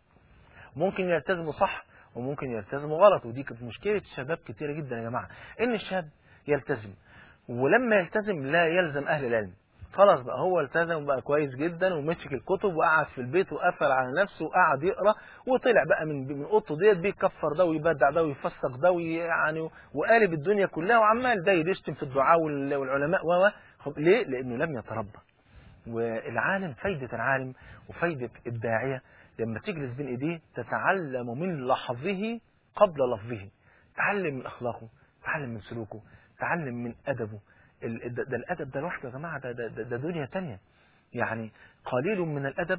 ممكن يلتزموا صح وممكن يلتزموا غلط ودي كانت مشكله شباب كتيره جدا يا جماعه ان الشاب يلتزم ولما يلتزم لا يلزم اهل العلم خلاص بقى هو التزم وبقى كويس جدا ومسك الكتب وقعد في البيت وقفل على نفسه وقعد يقرا وطلع بقى من من اوضته ديت بيكفر ده ويبدع ده ويفسق ده ويعني وقالب الدنيا كلها وعمال ده يشتم في الدعاء والعلماء و ليه؟ لانه لم يتربى والعالم فايده العالم وفايده الداعيه لما تجلس بين ايديه تتعلم من لحظه قبل لفظه تعلم من اخلاقه تعلم من سلوكه تعلم من ادبه ده, ده الادب ده لوحده يا جماعه ده, ده, ده دنيا تانية يعني قليل من الادب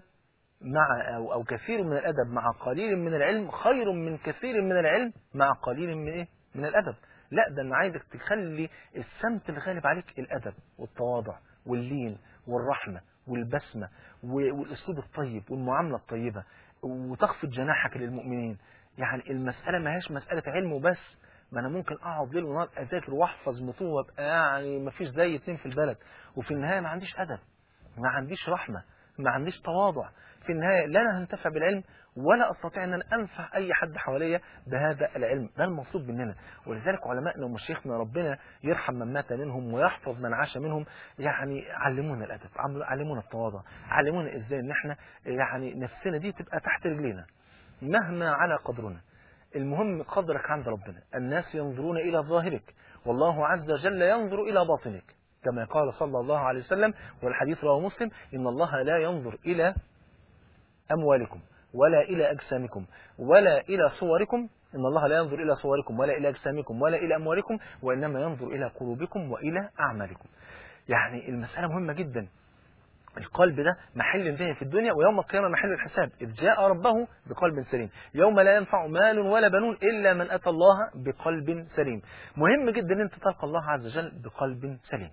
مع او او كثير من الادب مع قليل من العلم خير من كثير من العلم مع قليل من ايه من الادب لا ده انا عايزك تخلي السمت الغالب عليك الادب والتواضع واللين والرحمة والبسمة والأسلوب الطيب والمعاملة الطيبة وتخفض جناحك للمؤمنين يعني المسألة ما هيش مسألة علم وبس ما انا ممكن اقعد ليل ونهار اذاكر واحفظ متون وابقى يعني ما فيش زي اتنين في البلد وفي النهايه ما عنديش ادب ما عنديش رحمه ما عنديش تواضع في النهايه لا انا هنتفع بالعلم ولا استطيع ان انا انفع اي حد حواليا بهذا العلم ده المطلوب مننا ولذلك علمائنا ومشايخنا ربنا يرحم من مات منهم ويحفظ من عاش منهم يعني علمونا الادب علمونا التواضع علمونا ازاي ان احنا يعني نفسنا دي تبقى تحت رجلينا مهما على قدرنا المهم قدرك عند ربنا الناس ينظرون إلى ظاهرك والله عز وجل ينظر إلى باطنك كما قال صلى الله عليه وسلم والحديث رواه مسلم إن الله لا ينظر إلى أموالكم ولا إلى أجسامكم ولا إلى صوركم إن الله لا ينظر إلى صوركم ولا إلى أجسامكم ولا إلى أموالكم وإنما ينظر إلى قلوبكم وإلى أعمالكم يعني المسألة مهمة جدا القلب ده محل انتهي في الدنيا ويوم القيامة محل الحساب إذ جاء ربه بقلب سليم يوم لا ينفع مال ولا بنون إلا من أتى الله بقلب سليم مهم جدا أن أنت تلقى الله عز وجل بقلب سليم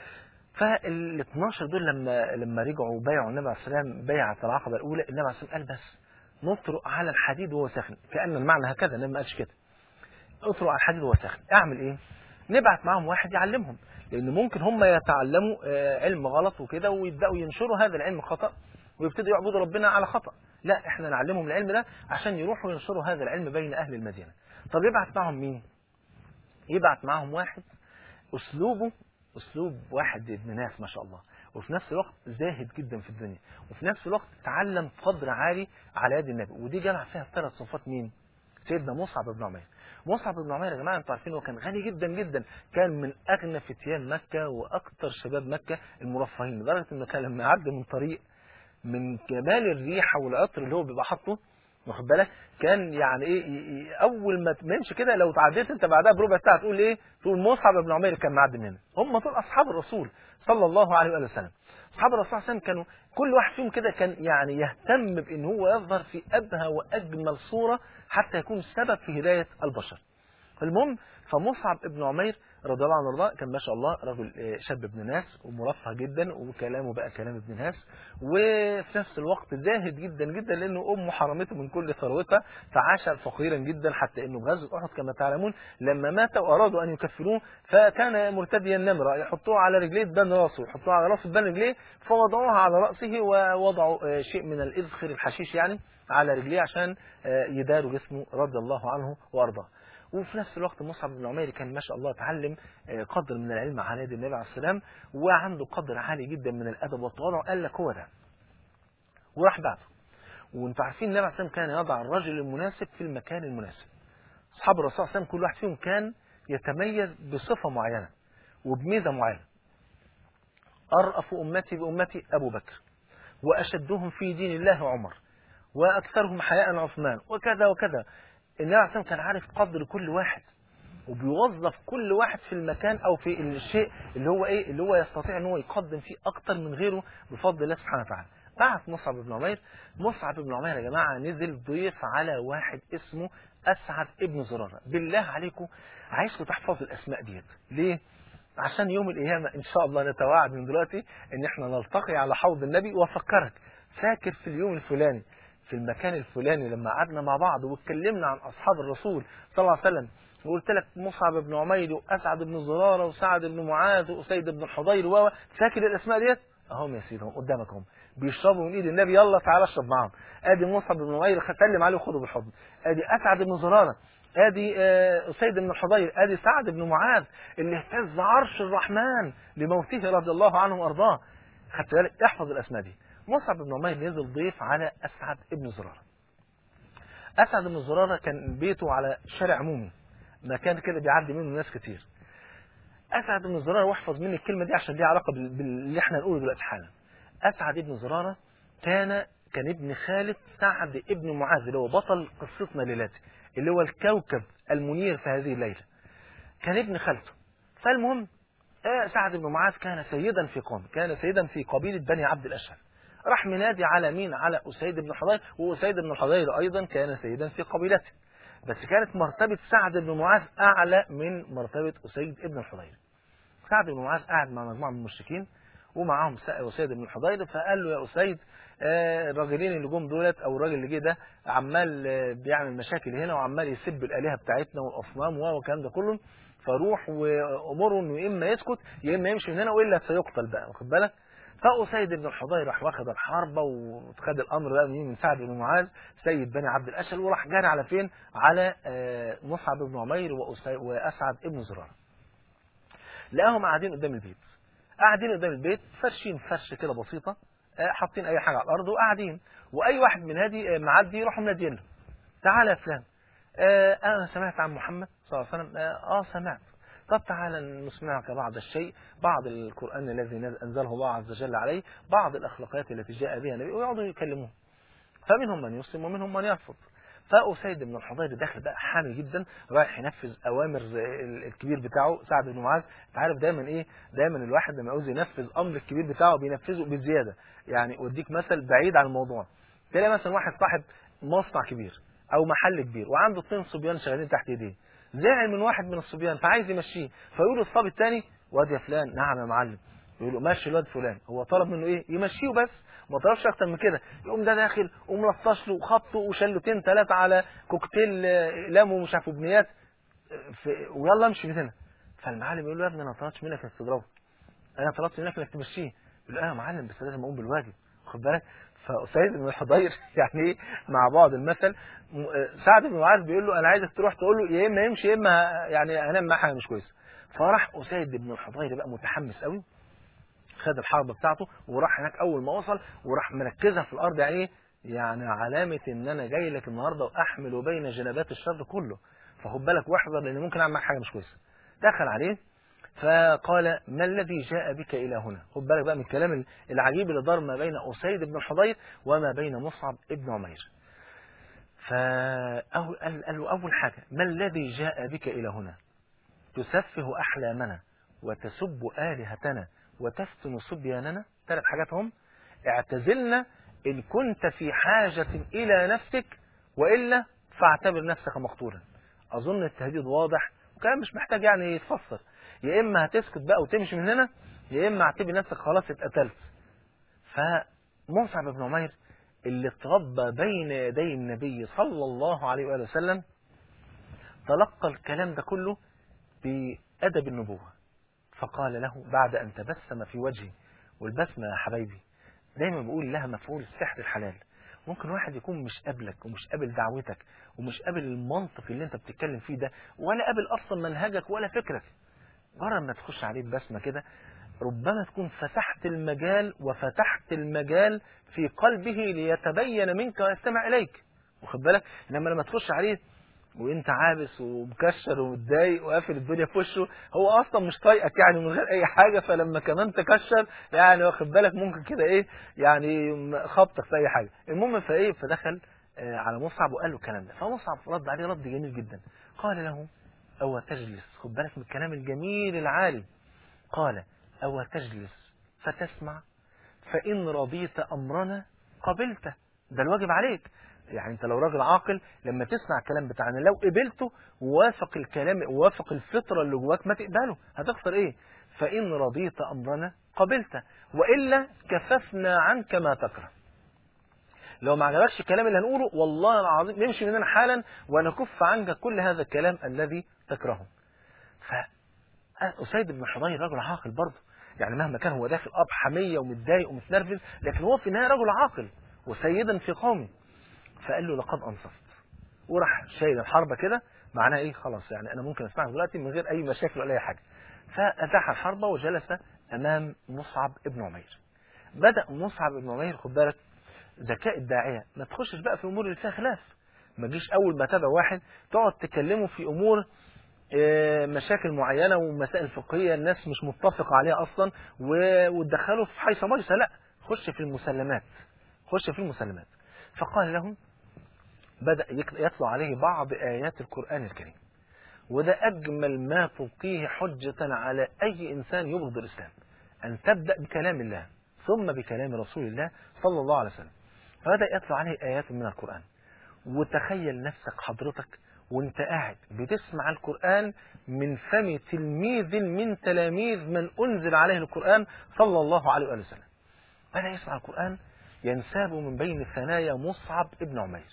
فال 12 دول لما لما رجعوا بايعوا النبي عليه السلام بيعة العقبة الأولى النبي عليه السلام قال بس نطرق على الحديد وهو ساخن كأن المعنى هكذا النبي ما قالش كده اطرق على الحديد وهو ساخن اعمل ايه نبعت معاهم واحد يعلمهم لان ممكن هم يتعلموا علم غلط وكده ويبداوا ينشروا هذا العلم خطا ويبتدوا يعبدوا ربنا على خطا لا احنا نعلمهم العلم ده عشان يروحوا ينشروا هذا العلم بين اهل المدينه طب يبعت معهم مين يبعت معهم واحد اسلوبه اسلوب واحد ابن ناس ما شاء الله وفي نفس الوقت زاهد جدا في الدنيا وفي نفس الوقت تعلم قدر عالي على يد النبي ودي جمع فيها ثلاث صفات مين سيدنا مصعب بن عمير مصعب بن عمير يا جماعه انتوا عارفين هو كان غني جدا جدا كان من اغنى فتيان مكه واكثر شباب مكه المرفهين لدرجه انه كان لما يعدي من طريق من جمال الريحه والعطر اللي هو بيبقى حاطه واخد بالك كان يعني ايه اول ما تمشي كده لو تعديت انت بعدها بربع ساعه تقول ايه تقول مصعب بن عمير كان معدي من هنا هم دول اصحاب الرسول صلى الله عليه واله وسلم اصحاب الرسول صلى الله عليه وسلم كانوا كل واحد فيهم كده كان يعني يهتم بان هو يظهر في ابهى واجمل صوره حتى يكون سبب في هدايه البشر المهم فمصعب ابن عمير رضي الله عنه وارضاه كان ما شاء الله رجل شاب ابن ناس ومرفه جدا وكلامه بقى كلام ابن ناس وفي نفس الوقت زاهد جدا جدا لانه امه حرمته من كل ثروتها فعاش فقيرا جدا حتى انه غزوه احد كما تعلمون لما مات وارادوا ان يكفروه فكان مرتديا نمره يحطوه على رجليه تبان راسه يحطوه على راسه تبان رجليه فوضعوها على راسه ووضعوا شيء من الاذخر الحشيش يعني على رجليه عشان يداروا جسمه رضي الله عنه وارضاه وفي نفس الوقت مصعب بن عمير كان ما شاء الله تعلم قدر من العلم على يد النبي عليه السلام وعنده قدر عالي جدا من الادب والتواضع قال لك هو ده وراح بعده وانتم عارفين النبي عليه السلام كان يضع الرجل المناسب في المكان المناسب اصحاب الرسول صلى الله عليه وسلم كل واحد فيهم كان يتميز بصفه معينه وبميزه معينه ارأف امتي بامتي ابو بكر واشدهم في دين الله عمر واكثرهم حياء عثمان وكذا وكذا النبي عليه الصلاه كان عارف قدر كل واحد وبيوظف كل واحد في المكان او في الشيء اللي هو ايه اللي هو يستطيع ان هو يقدم فيه اكتر من غيره بفضل الله سبحانه وتعالى بعث مصعب بن عمير مصعب بن عمير يا جماعه نزل ضيف على واحد اسمه اسعد ابن زراره بالله عليكم عايزكم تحفظوا الاسماء ديت ليه عشان يوم القيامه ان شاء الله نتواعد من دلوقتي ان احنا نلتقي على حوض النبي وافكرك فاكر في اليوم الفلاني في المكان الفلاني لما قعدنا مع بعض واتكلمنا عن اصحاب الرسول صلى الله عليه وسلم وقلت لك مصعب بن عمير واسعد بن زراره وسعد بن معاذ واسيد بن الحضير و فاكر الاسماء ديت اهم يا سيدي هم قدامك هم بيشربوا من ايد النبي يلا تعالى اشرب معاهم ادي مصعب بن عمير سلم عليه وخده بالحضن ادي اسعد بن زراره ادي اسيد بن الحضير ادي سعد بن معاذ اللي اهتز عرش الرحمن لموته رضي الله عنه وارضاه خدت بالك احفظ الاسماء دي مصعب بن عمير نزل ضيف على اسعد بن زراره اسعد بن زراره كان بيته على شارع عمومي مكان كده بيعدي منه ناس كتير اسعد بن زراره واحفظ مني الكلمه دي عشان ليها علاقه باللي احنا هنقوله دلوقتي حالا اسعد بن زراره كان كان ابن خالد سعد ابن معاذ اللي هو بطل قصتنا ليلاتي اللي هو الكوكب المنير في هذه الليله كان ابن خالته فالمهم سعد بن معاذ كان سيدا في قوم كان سيدا في قبيله بني عبد الاشهر راح منادي على مين على أسيد بن حضير وأسيد بن حضير أيضا كان سيدا في قبيلته بس كانت مرتبة سعد بن معاذ أعلى من مرتبة أسيد بن الحضير سعد بن معاذ قاعد مع مجموعة من المشركين ومعاهم أسيد بن الحضير فقال له يا أسيد آه، الراجلين اللي جم دولت أو الراجل اللي جه ده عمال آه، بيعمل مشاكل هنا وعمال يسب الآلهة بتاعتنا والأصنام والكلام ده كله فروح وأمره إنه يا إما يسكت يا إما يمشي من هنا وإلا سيقتل بقى واخد بالك فأسيد بن الحضير راح واخد الحربة وخد الأمر بقى من من سعد بن معاذ سيد بني عبد الأشهل وراح جاري على فين؟ على آه، مصعب بن عمير وأسي- وأسعد بن زرار. لقاهم قاعدين قدام البيت. قاعدين قدام البيت فرشين فرش كده بسيطة آه، حاطين أي حاجة على الأرض وقاعدين وأي واحد من هذه آه، معدي يروحوا منادين له. تعالى يا فلان آه، أنا سمعت عن محمد صلى الله عليه وسلم آه آه، سمعت طب تعالى نسمعك بعض الشيء بعض القرآن الذي نزل- أنزله الله عز وجل عليه بعض الأخلاقيات التي جاء بها النبي ويقعدوا يكلموه فمنهم من يسلم ومنهم من يرفض فأسيد بن الحضير داخل بقى حامي جدا رايح ينفذ أوامر ال- الكبير بتاعه سعد بن معاذ أنت عارف دايما إيه دايما الواحد لما يعوز ينفذ أمر الكبير بتاعه بينفذه بزيادة يعني أديك مثل بعيد عن الموضوع تلاقي مثلا واحد صاحب مصنع كبير أو محل كبير وعنده اثنين صبيان شغالين تحت ايديه زعل من واحد من الصبيان فعايز يمشيه فيقول للصبي الثاني واد يا فلان نعم يا معلم يقول له ماشي الواد فلان هو طلب منه ايه يمشيه بس ما طلبش اكتر من كده يقوم ده داخل وملطش له وخبطه وشلتين ثلاثه على كوكتيل آه، اقلام ومش عارف بنيات في ويلا امشي من هنا فالمعلم يقول له يا ابني انا ما طلبتش منك انك تضربه انا طلبت منك انك تمشيه يقول له اه يا معلم بس لازم اقوم بالواجب خد بالك فسيد بن الحضير يعني ايه مع بعض المثل م- آه، سعد بن معاذ بيقول له انا عايزك تروح تقول له يا اما يمشي يا اما ه- يعني هنام معاه حاجه مش كويسه فراح اسيد بن الحضير بقى متحمس قوي خد الحربة بتاعته وراح هناك أول ما وصل وراح مركزها في الأرض يعني إيه؟ يعني علامة إن أنا جاي لك النهاردة وأحمل بين جنبات الشر كله فخد بالك واحذر لأن ممكن أعمل معاك حاجة مش كويسة دخل عليه فقال ما الذي جاء بك إلى هنا خد بالك بقى من الكلام العجيب اللي دار ما بين أسيد بن الحضير وما بين مصعب بن عمير فأول قال قال له أول حاجة ما الذي جاء بك إلى هنا تسفه أحلامنا وتسب آلهتنا وتفتن صبياننا ثلاث حاجات هم اعتزلنا إن كنت في حاجة إلى نفسك وإلا فاعتبر نفسك مقتولا أظن التهديد واضح وكلام مش محتاج يعني يتفسر يا إما هتسكت بقى وتمشي من هنا يا إما اعتبر نفسك خلاص اتقتلت فمصعب بن عمير اللي اتربى بين يدي النبي صلى الله عليه وآله وسلم تلقى الكلام ده كله بأدب النبوة فقال له بعد أن تبسم في وجهي والبسمة يا حبايبي دايما بقول لها مفعول السحر الحلال ممكن واحد يكون مش قابلك ومش قابل دعوتك ومش قابل المنطق اللي انت بتتكلم فيه ده ولا قابل اصلا منهجك ولا فكرك مجرد ما تخش عليه ببسمة كده ربما تكون فتحت المجال وفتحت المجال في قلبه ليتبين منك ويستمع إليك واخد بالك انما لما تخش عليه وانت عابس ومكشر ومتضايق وقافل الدنيا في وشه هو اصلا مش طايقك يعني من غير اي حاجه فلما كمان تكشر يعني واخد بالك ممكن كده ايه يعني خبطك في اي حاجه المهم فايه فدخل آه، على مصعب وقال له الكلام ده فمصعب رد عليه رد جميل جدا قال له او تجلس خد بالك من الكلام الجميل العالي قال او تجلس فتسمع فان رضيت امرنا قبلته ده الواجب عليك يعني انت لو راجل عاقل لما تسمع الكلام بتاعنا لو قبلته ووافق الكلام ووافق الفطره اللي جواك ما تقبله هتخسر ايه فان رضيت امرنا قبلته والا كففنا عنك ما تكره لو ما عجبكش الكلام اللي هنقوله والله العظيم نمشي مننا حالا ونكف عنك كل هذا الكلام الذي تكرهه فأسيد بن حضير رجل عاقل برضه يعني مهما كان هو داخل اب حميه ومتضايق ومتنرفز لكن هو في النهايه رجل عاقل وسيدا في قومه فقال له لقد انصفت وراح شايل الحربه كده معناها ايه خلاص يعني انا ممكن اسمعك دلوقتي من غير اي مشاكل ولا اي حاجه فازاح الحربه وجلس امام مصعب ابن عمير بدا مصعب ابن عمير خد بالك ذكاء الداعيه ما تخشش بقى في امور اللي فيها خلاف ما تجيش اول ما تابع واحد تقعد تكلمه في امور آه، مشاكل معينه ومسائل فقهيه الناس مش متفقه عليها اصلا و- وتدخله في حيث مجلس لا خش في المسلمات خش في المسلمات فقال لهم بدأ يك- يتلو عليه بعض آيات القرآن الكريم وده أجمل ما تلقيه حجة على أي إنسان يبغض الإسلام أن تبدأ بكلام الله ثم بكلام رسول الله صلى الله عليه وسلم فبدأ يتلو عليه آيات من القرآن وتخيل نفسك حضرتك وانت قاعد بتسمع القرآن من فم تلميذ من تلاميذ من أنزل عليه القرآن صلى الله عليه وآله وسلم بدأ يسمع القرآن ينساب من بين ثنايا مصعب ابن عمير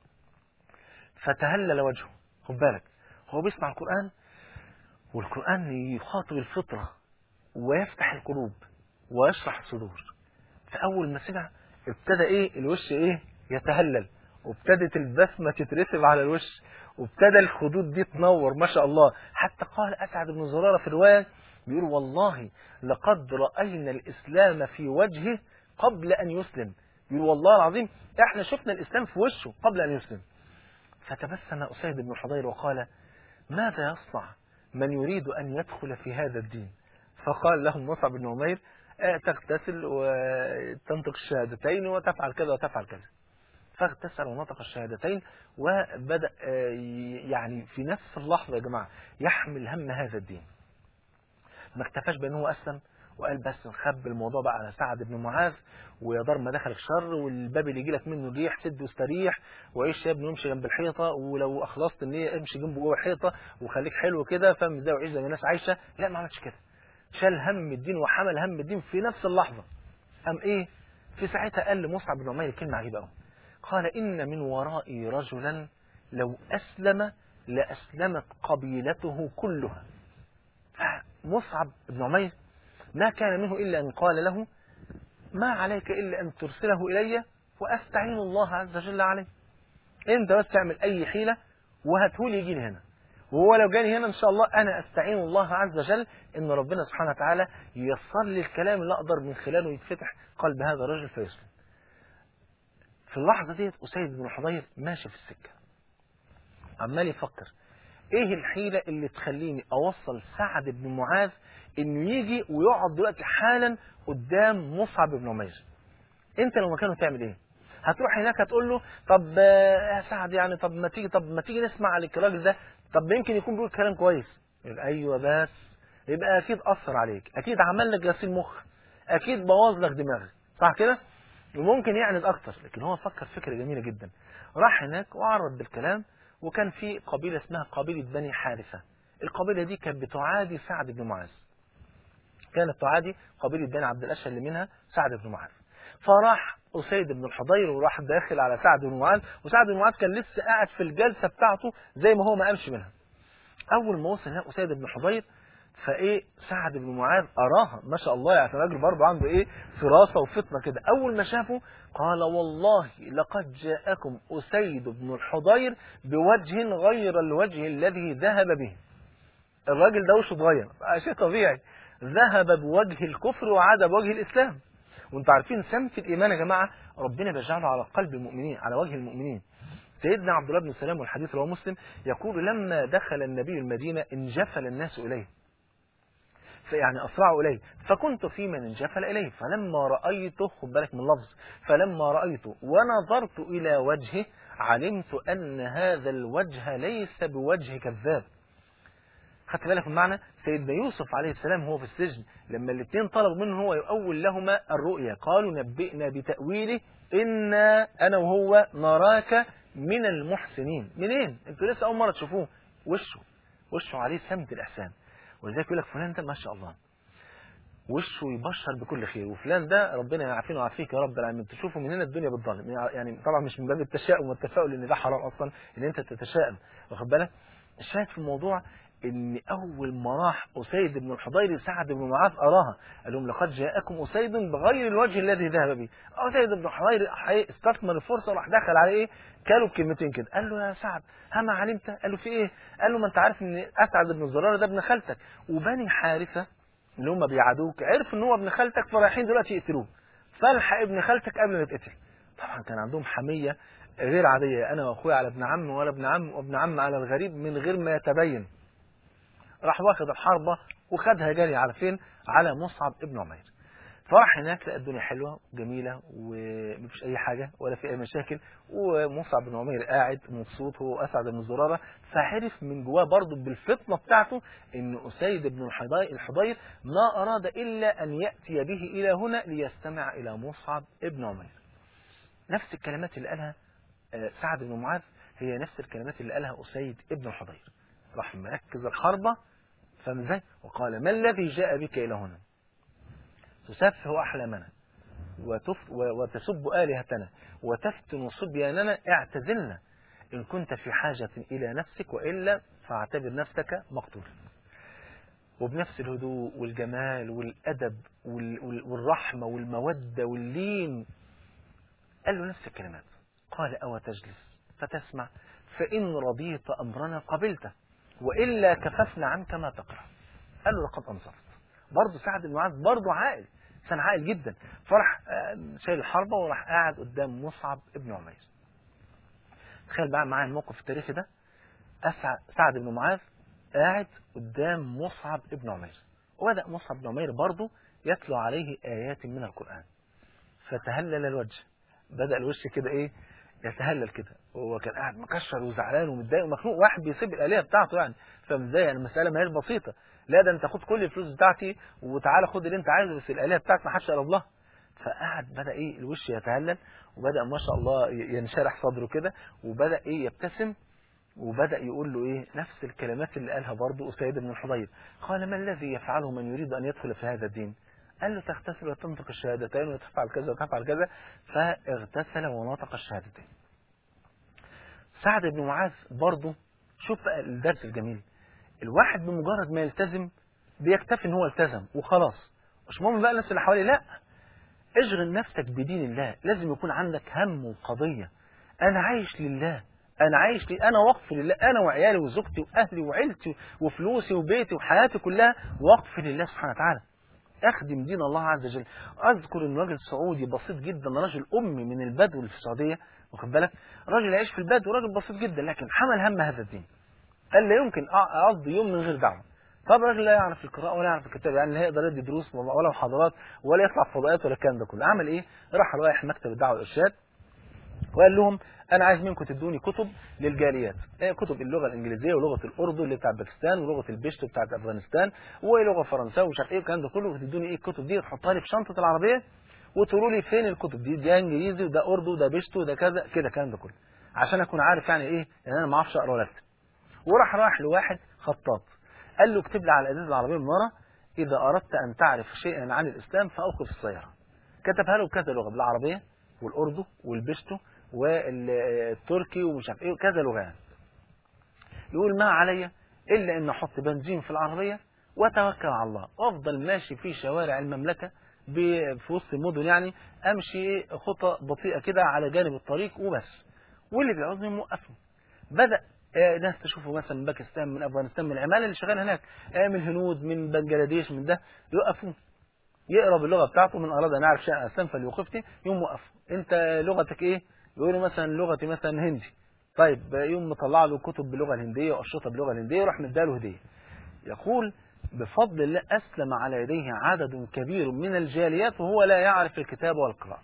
فتهلل وجهه خد بالك هو بيسمع القرآن والقرآن يخاطب الفطرة ويفتح القلوب ويشرح الصدور فأول ما سمع ابتدى إيه الوش إيه يتهلل وابتدت البسمة تترسم على الوش وابتدى الخدود دي تنور ما شاء الله حتى قال أسعد بن زرارة في الرواية بيقول والله لقد رأينا الإسلام في وجهه قبل أن يسلم يقول والله العظيم احنا شفنا الإسلام في وشه قبل أن يسلم فتبسم أسيد بن حضير وقال ماذا يصنع من يريد أن يدخل في هذا الدين فقال لهم مصعب بن عمير آه، تغتسل وتنطق الشهادتين وتفعل كذا وتفعل كذا فاغتسل ونطق الشهادتين وبدأ آه، يعني في نفس اللحظة يا جماعة يحمل هم هذا الدين ما اكتفاش بأنه هو أسلم وقال بس نخبي الموضوع بقى على سعد بن معاذ ويا دار ما دخلك شر والباب اللي يجي لك منه الريح سد واستريح وعيش يا ابني وامشي جنب الحيطه ولو اخلصت النيه امشي جنبه جوه الحيطه وخليك حلو كده فاهم ازاي وعيش زي ما الناس عايشه لا ما عملش كده شال هم الدين وحمل هم الدين في نفس اللحظه قام ايه في ساعتها قال لمصعب بن عمير كلمه عجيبه قوي قال ان من ورائي رجلا لو اسلم لاسلمت قبيلته كلها فمصعب بن عمير ما كان منه إلا أن قال له ما عليك إلا أن ترسله إلي وأستعين الله عز وجل عليه أنت بس تعمل أي حيلة وهاتهولي يجي هنا وهو لو جاني هنا إن شاء الله أنا أستعين الله عز وجل إن ربنا سبحانه وتعالى ييسر لي الكلام اللي أقدر من خلاله يتفتح قلب هذا الرجل فيسلم في اللحظة ديت أسيد بن حضير ماشي في السكة عمال يفكر ايه الحيلة اللي تخليني اوصل سعد بن معاذ انه يجي ويقعد دلوقتي حالا قدام مصعب بن عمير انت لو مكانه تعمل ايه هتروح هناك هتقول له طب آه، يا سعد يعني طب ما تيجي طب ما تيجي نسمع الراجل ده طب يمكن يكون بيقول كلام كويس يقول ايوه بس يبقى اكيد اثر عليك اكيد عمل لك غسيل مخ اكيد بوظ لك دماغك صح كده وممكن يعند اكتر لكن هو فكر فكره جميله جدا راح هناك وعرض بالكلام وكان في قبيله اسمها قبيله بني حارثه القبيله دي كانت بتعادي سعد بن معاذ كانت تعادي قبيله بني عبد الاشهر اللي منها سعد بن معاذ فراح أسيد بن الحضير وراح داخل على سعد بن معاذ وسعد بن معاذ كان لسه قاعد في الجلسة بتاعته زي ما هو ما قامش منها أول ما وصل هنا أسيد بن الحضير فايه سعد بن معاذ اراها ما شاء الله يعني راجل برضه عنده ايه فراسه وفطنه كده اول ما شافه قال والله لقد جاءكم اسيد بن الحضير بوجه غير الوجه الذي ذهب به الراجل ده وشه اتغير شيء طبيعي ذهب بوجه الكفر وعاد بوجه الاسلام وانتوا عارفين سمت الايمان يا جماعه ربنا بيجعله على قلب المؤمنين على وجه المؤمنين سيدنا عبد الله بن سلام والحديث رواه مسلم يقول لما دخل النبي المدينه انجفل الناس اليه يعني أسرعوا إليه فكنت في من انجفل إليه فلما رأيته خد بالك من اللفظ فلما رأيته ونظرت إلى وجهه علمت أن هذا الوجه ليس بوجه كذاب خدت بالك من معنى سيدنا يوسف عليه السلام هو في السجن لما الاثنين طلبوا منه هو يؤول لهما الرؤيا قالوا نبئنا بتأويله إنا أنا وهو نراك من المحسنين منين انتوا لسه أول مرة تشوفوه وشه وشه عليه سمت الإحسان ولذلك يقول لك فلان ده ما شاء الله وشه يبشر بكل خير وفلان ده ربنا يعافينا ويعافيك يا رب العالمين تشوفه من هنا الدنيا بالظلم يعني طبعا مش من باب التشاؤم والتفاؤل لان ده حرام اصلا ان انت تتشائم واخد بالك الشاهد في الموضوع ان اول ما راح اسيد بن الحضير سعد بن معاذ اراها قال لهم لقد جاءكم اسيد بغير الوجه الذي ذهب به اسيد بن الحضير استثمر الفرصه وراح دخل عليه ايه كانوا بكلمتين كده قال له يا سعد هما علمت قال له في ايه قال له ما انت عارف ان اسعد بن الزرار ده ابن خالتك وبني حارثه اللي هم بيعادوك عرف ان هو ابن خالتك فرايحين دلوقتي يقتلوه فالحق ابن خالتك قبل ما يتقتل طبعا كان عندهم حميه غير عاديه انا واخويا على ابن عم ولا ابن عم وابن عم على الغريب من غير ما يتبين راح واخد الحربة وخدها جري على فين على مصعب ابن عمير فراح هناك لقى الدنيا حلوة جميلة ومفيش أي حاجة ولا في أي مشاكل ومصعب بن عمير قاعد مبسوط هو أسعد بن زرارة فعرف من جواه برضه بالفطنة بتاعته إن أسيد بن الحضير ما أراد إلا أن يأتي به إلى هنا ليستمع إلى مصعب ابن عمير نفس الكلمات اللي قالها آه، سعد بن معاذ هي نفس الكلمات اللي قالها أسيد ابن الحضير راح مركز الحربة فاهم ازاي وقال ما الذي جاء بك إلى هنا تسفه أحلامنا وتف و- وتسب آلهتنا وتفتن صبياننا اعتزلنا إن كنت في حاجة إلى نفسك وإلا فاعتبر نفسك مقتولا وبنفس الهدوء والجمال والأدب وال- وال- والرحمة والمودة واللين قال له نفس الكلمات قال أو تجلس فتسمع فإن رضيت أمرنا قبلته وإلا كففنا عنك ما تقرأ قال له لقد أنصرت برضه سعد بن معاذ برضه عاقل كان عاقل جدا فراح آه، شايل الحربة وراح قاعد قدام مصعب ابن عمير تخيل بقى معايا الموقف التاريخي ده أسعد سعد بن معاذ قاعد قدام مصعب ابن عمير وبدأ مصعب بن عمير برضه يتلو عليه آيات من القرآن فتهلل الوجه بدأ الوش كده إيه يتهلل كده هو كان قاعد مكشر وزعلان ومتضايق ومخنوق واحد بيسيب الآلهة بتاعته يعني فازاي يعني المسألة ما هيش بسيطة لا ده انت خد كل الفلوس بتاعتي وتعالى خد اللي انت عايزه بس الآلهة بتاعتك ما حدش قرب لها فقعد بدأ ايه الوش يتهلل وبدأ ما شاء الله ي- ينشرح صدره كده وبدأ ايه يبتسم وبدأ يقول له ايه نفس الكلمات اللي قالها برضه أسيد بن الحضير قال ما الذي يفعله من يريد أن يدخل في هذا الدين قال له تغتسل وتنطق الشهادتين وتفعل كذا وتفعل كذا فاغتسل ونطق الشهادتين سعد بن معاذ برضه شوف بقى الدرس الجميل الواحد بمجرد ما يلتزم بيكتفي ان هو التزم وخلاص مش مهم بقى الناس اللي حواليه لا اشغل نفسك بدين الله لازم يكون عندك هم وقضية انا عايش لله انا عايش لي انا وقف لله انا وعيالي وزوجتي واهلي وعيلتي وفلوسي وبيتي وحياتي كلها وقف لله سبحانه وتعالى اخدم دين الله عز وجل اذكر ان راجل سعودي بسيط جدا راجل امي من البدو اللي في السعوديه واخد بالك راجل يعيش في البدو راجل بسيط جدا لكن حمل هم هذا الدين قال لا يمكن أ- اقضي يوم من غير دعوه طب راجل لا يعرف القراءه ولا يعرف الكتاب يعني لا يقدر يدي دروس ولا محاضرات ولا يطلع فضاءات ولا الكلام ده كله عمل ايه راح رايح مكتب الدعوه والارشاد وقال لهم انا عايز منكم تدوني كتب للجاليات إيه كتب اللغه الانجليزيه ولغه الاردن اللي بتاع باكستان ولغه البشتو بتاعت افغانستان ولغه فرنساوي ومش عارف ايه الكلام ده كله تدوني ايه الكتب دي تحطها لي في شنطه العربيه وتقولوا لي فين الكتب دي ده انجليزي وده اردو وده بشتو وده كذا كده الكلام ده كله عشان اكون عارف يعني ايه لان انا ما اعرفش اقرا ولا اكتب وراح راح لواحد خطاط قال له اكتب لي على الازاز العربيه من ورا اذا اردت ان تعرف شيئا عن الاسلام فاوقف السياره كتبها له بكذا لغه بالعربيه والاردو والبشتو والتركي ومش عارف ايه وكذا لغه يعني. يقول ما علي الا ان احط بنزين في العربيه واتوكل على الله وافضل ماشي في شوارع المملكه ب- في وسط المدن يعني امشي خطى بطيئه كده على جانب الطريق وبس واللي بيعوزني موقفه بدا آه، ناس تشوفه مثلا من باكستان من افغانستان من العماله اللي شغال هناك آه، من الهنود من بنجلاديش من ده يوقفوه يقرا باللغه بتاعته من اراد ان يعرف شيئا اسلم فليوقفني يوم وقفه انت لغتك ايه يقول له مثلا لغتي مثلا هندي طيب يوم مطلع له كتب باللغه الهنديه واشرطه باللغه الهنديه يروح مديله هديه يقول بفضل الله اسلم على يديه عدد كبير من الجاليات وهو لا يعرف الكتاب والقراءه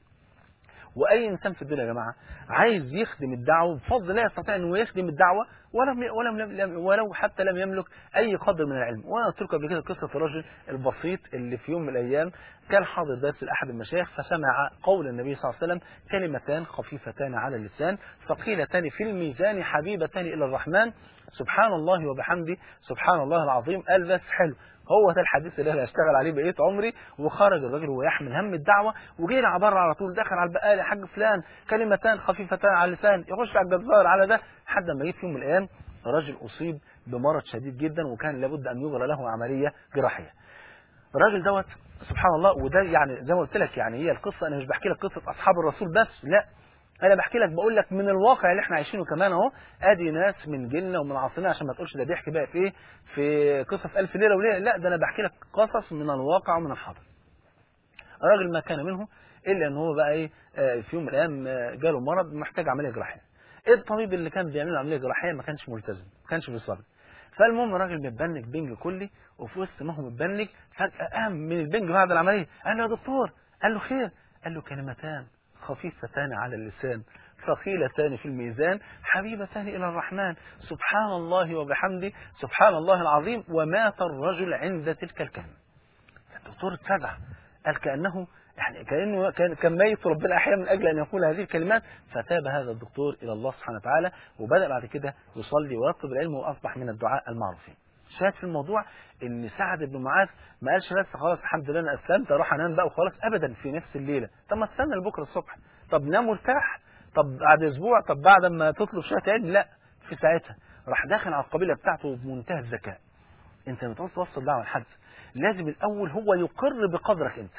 واي انسان في الدنيا يا جماعه عايز يخدم الدعوه بفضل الله يستطيع انه يخدم الدعوه ولم ولم لم ولو حتى لم يملك اي قدر من العلم وانا قلت لكم قبل كده قصه الرجل البسيط اللي في يوم من الايام كان حاضر درس لاحد المشايخ فسمع قول النبي صلى الله عليه وسلم كلمتان خفيفتان على اللسان ثقيلتان في الميزان حبيبتان الى الرحمن سبحان الله وبحمده سبحان الله العظيم قال بس حلو هو ده الحديث اللي انا هشتغل عليه بقيه عمري وخرج الراجل وهو يحمل هم الدعوه وجري على بره على طول دخل على البقال يا حاج فلان كلمتان خفيفتان على اللسان يخش على الجزار على ده لحد ما جه في يوم من الايام رجل اصيب بمرض شديد جدا وكان لابد ان يجرى له عمليه جراحيه. الراجل دوت سبحان الله وده يعني زي ما قلت لك يعني هي القصه انا مش بحكي لك قصه اصحاب الرسول بس لا انا بحكي لك بقول لك من الواقع اللي احنا عايشينه كمان اهو ادي ناس من جيلنا ومن عصرنا عشان ما تقولش ده بيحكي بقى في ايه في قصص الف ليله وليله لا ده انا بحكي لك قصص من الواقع ومن الحاضر الراجل ما كان منه الا ان هو بقى ايه آه، في يوم من الايام آه، جاله مرض محتاج عمليه جراحيه الطبيب اللي كان بيعمل له عمليه جراحيه ما كانش ملتزم ما كانش بيصلي فالمهم الراجل متبنج بنج كلي وفي وسط ما هو متبنج فجاه قام من البنج بعد العمليه قال له يا دكتور قال له خير قال له كلمتان خفيفتان على اللسان ثقيلتان في الميزان حبيبتان إلى الرحمن سبحان الله وبحمده سبحان الله العظيم ومات الرجل عند تلك الكلمة الدكتور اتفزع قال كأنه يعني كانه كان كان ميت وربنا احيا من اجل ان يقول هذه الكلمات فتاب هذا الدكتور الى الله سبحانه وتعالى وبدا بعد كده يصلي ويطلب العلم واصبح من الدعاء المعروفين. شاهد في الموضوع ان سعد بن معاذ ما قالش بس خلاص الحمد لله انا اسلمت اروح انام بقى وخلاص ابدا في نفس الليله طب ما استنى لبكره الصبح طب نام وارتاح طب بعد اسبوع طب بعد ما تطلب شويه علم لا في ساعتها راح داخل على القبيله بتاعته بمنتهى الذكاء انت لما تعوز توصل دعوه لحد لازم الاول هو يقر بقدرك انت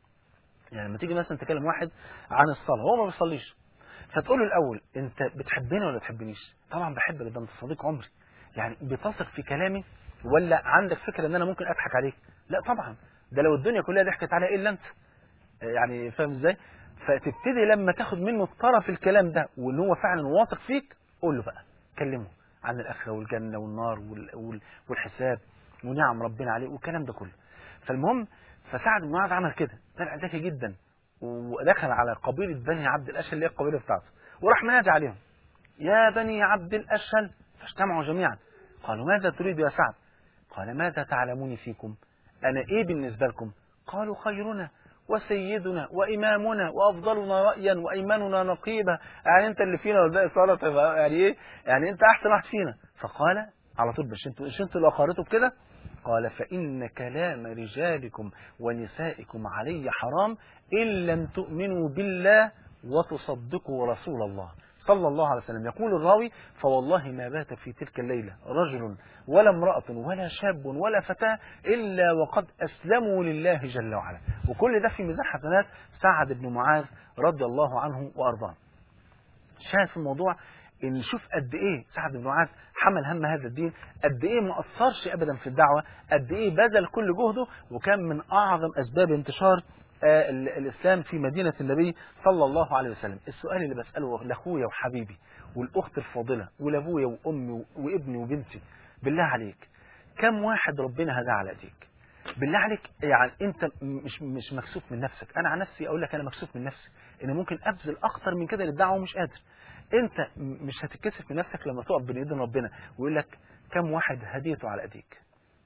يعني لما تيجي مثلا تكلم واحد عن الصلاه هو ما بيصليش فتقول له الاول انت بتحبني ولا ما بتحبنيش طبعا بحبك ده انت صديق عمري يعني بتثق في كلامي ولا عندك فكره ان انا ممكن اضحك عليك لا طبعا ده لو الدنيا كلها ضحكت عليا الا انت يعني فاهم ازاي فتبتدي لما تاخد منه طرف الكلام ده وان هو فعلا واثق فيك قول له بقى كلمه عن الاخره والجنه والنار وال- وال- والحساب ونعم ربنا عليه والكلام ده كله فالمهم فسعد بن معاذ عمل كده طلع ذكي جدا ودخل على قبيله بني عبد الاشهل اللي هي القبيله بتاعته وراح منادي عليهم يا بني عبد الاشهل فاجتمعوا جميعا قالوا ماذا تريد يا سعد قال ماذا تعلمون فيكم انا ايه بالنسبه لكم قالوا خيرنا وسيدنا وامامنا وافضلنا رايا وايمننا نقيبا يعني انت اللي فينا والباقي صلاه يعني ايه يعني انت احسن واحد فينا فقال على طول مش انتوا مش انتوا اللي اقرتوا بكده قال فإن كلام رجالكم ونسائكم علي حرام إن لم تؤمنوا بالله وتصدقوا رسول الله صلى الله عليه وسلم يقول الراوي فوالله ما بات في تلك الليلة رجل ولا امرأة ولا شاب ولا فتاة إلا وقد أسلموا لله جل وعلا وكل ده في ميزان حسنات سعد بن معاذ رضي الله عنه وأرضاه شاهد في الموضوع ان شوف قد ايه سعد بن معاذ حمل هم هذا الدين قد ايه ما اثرش ابدا في الدعوه قد ايه بذل كل جهده وكان من اعظم اسباب انتشار آه، ال- الاسلام في مدينه النبي صلى الله عليه وسلم السؤال اللي بساله لاخويا وحبيبي والاخت الفاضله ولابويا وامي و- وابني وبنتي بالله عليك كم واحد ربنا هداه على ايديك بالله عليك يعني انت مش مش مكسوف من نفسك انا عن نفسي اقول لك انا مكسوف من نفسي ان ممكن ابذل اكتر من كده للدعوه ومش قادر انت م- مش هتتكسف من نفسك لما تقف بين ايدين ربنا ويقول لك كم واحد هديته على ايديك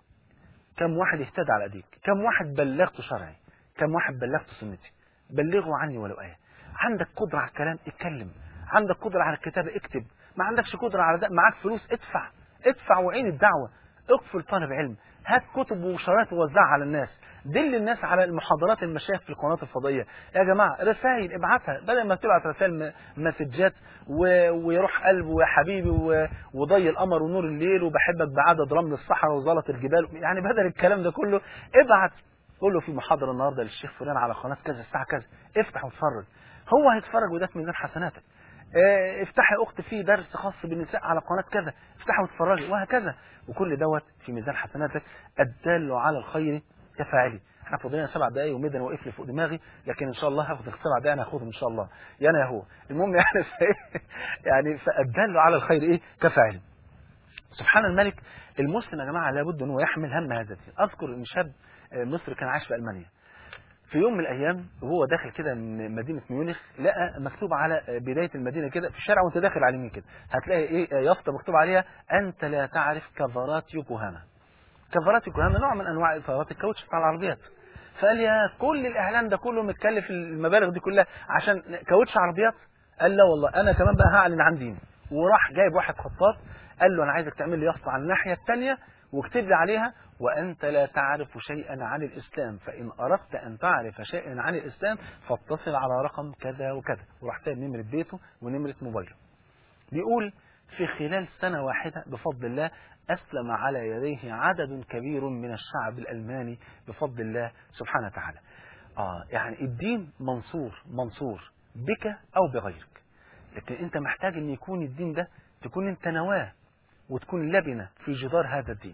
كم واحد اهتدى على ايديك كم واحد بلغته شرعي كم واحد بلغته سنتي بلغوا عني ولو ايه عندك قدره على الكلام اتكلم عندك قدره على الكتابه اكتب ما عندكش قدره على ده معاك فلوس ادفع ادفع وعين الدعوه اقفل طالب علم هات كتب وشرايط ووزعها على الناس دل الناس على المحاضرات المشايخ في القنوات الفضائيه يا جماعه رسائل ابعتها بدل ما تبعت رسائل م- مسجات و... ويروح قلب ويا حبيبي و... وضي القمر ونور الليل وبحبك بعدد رمل الصحراء وزلط الجبال يعني بدل الكلام ده كله ابعت قول له في محاضره النهارده للشيخ فلان على قناه كذا الساعه كذا افتح واتفرج هو هيتفرج وده في ميزان حسناتك اه، افتحي يا اخت في درس خاص بالنساء على قناه كذا افتحي واتفرجي وهكذا وكل دوت في ميزان حسناتك الدال على الخير كفاعله احنا فاضلين سبع دقايق ومدن واقف لي فوق دماغي لكن ان شاء الله هاخد السبع دقايق انا هاخدهم ان شاء الله يا انا يا هو المهم يعني ف- يعني فالدال على الخير ايه كفاعله سبحان الملك المسلم يا جماعه لابد ان هو يحمل هم هذا الدين اذكر ان شاب آه، مصري كان عايش في المانيا في يوم من الايام وهو داخل كده من مدينه ميونخ لقى مكتوب على بدايه المدينه كده في الشارع وانت داخل على اليمين كده هتلاقي ايه يافطه مكتوب عليها انت لا تعرف كفرات يوكوهاما كفرات يوكوهاما نوع من انواع كفرات الكاوتش بتاع العربيات فقال يا كل الاعلان ده كله متكلف المبالغ دي كلها عشان كاوتش عربيات قال لا والله انا كمان بقى هعلن عن ديني وراح جايب واحد خطاط قال له انا عايزك تعمل لي يافطه على الناحيه الثانيه واكتب لي عليها وانت لا تعرف شيئا عن الاسلام فان اردت ان تعرف شيئا عن الاسلام فاتصل على رقم كذا وكذا وراح سايب نمره بيته ونمره موبايله بيقول في خلال سنة واحدة بفضل الله أسلم على يديه عدد كبير من الشعب الألماني بفضل الله سبحانه وتعالى آه يعني الدين منصور منصور بك أو بغيرك لكن أنت محتاج أن يكون الدين ده تكون أنت نواة وتكون لبنة في جدار هذا الدين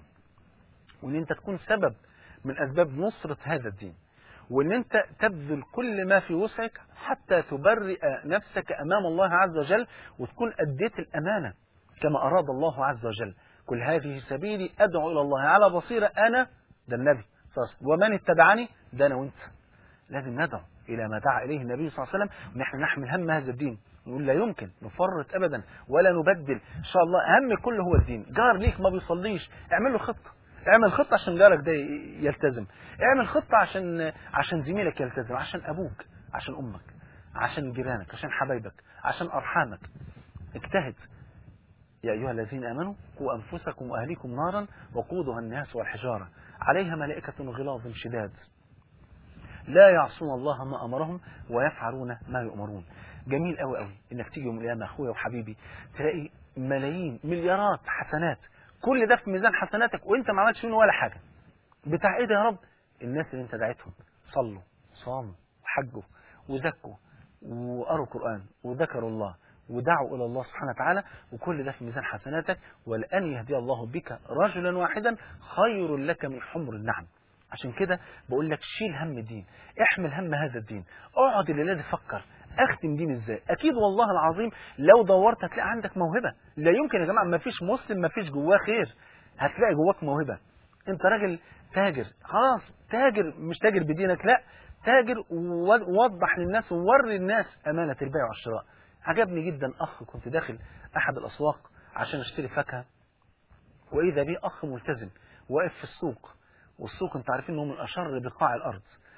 وأن أنت تكون سبب من أسباب نصرة هذا الدين وأن أنت تبذل كل ما في وسعك حتى تبرئ نفسك أمام الله عز وجل وتكون أديت الأمانة كما أراد الله عز وجل كل هذه سبيلي أدعو إلى الله على بصيرة أنا ده النبي صلى الله عليه وسلم. ومن اتبعني ده أنا وأنت لازم ندعو إلى ما دعا إليه النبي صلى الله عليه وسلم ونحن نحمل هم هذا الدين نقول لا يمكن نفرط أبدا ولا نبدل إن شاء الله أهم كله هو الدين جار ليك ما بيصليش اعمل له خطة اعمل خطة عشان جارك ده يلتزم اعمل خطة عشان عشان زميلك يلتزم عشان أبوك عشان أمك عشان جيرانك عشان حبايبك عشان أرحامك اجتهد يا أيها الذين آمنوا قوا أنفسكم وأهليكم نارا وقودها الناس والحجارة عليها ملائكة غلاظ شداد لا يعصون الله ما أمرهم ويفعلون ما يؤمرون جميل قوي قوي انك تيجي يوم القيامه اخويا وحبيبي تلاقي ملايين مليارات حسنات كل ده في ميزان حسناتك وانت ما عملتش منه ولا حاجه بتاع ايه ده يا رب الناس اللي انت دعيتهم صلوا صاموا وحجوا وزكوا وقروا قران وذكروا الله ودعوا الى الله سبحانه وتعالى وكل ده في ميزان حسناتك ولان يهدي الله بك رجلا واحدا خير لك من حمر النعم عشان كده بقول لك شيل هم الدين احمل هم هذا الدين اقعد الليله دي فكر اختم دين ازاي اكيد والله العظيم لو دورت هتلاقي عندك موهبه لا يمكن يا جماعه ما فيش مسلم ما فيش جواه خير هتلاقي جواك موهبه انت راجل تاجر خلاص تاجر مش تاجر بدينك لا تاجر ووضح للناس ووري الناس امانه البيع والشراء عجبني جدا اخ كنت داخل احد الاسواق عشان اشتري فاكهه واذا بيه اخ ملتزم واقف في السوق والسوق انت عارفين انه من اشر بقاع الارض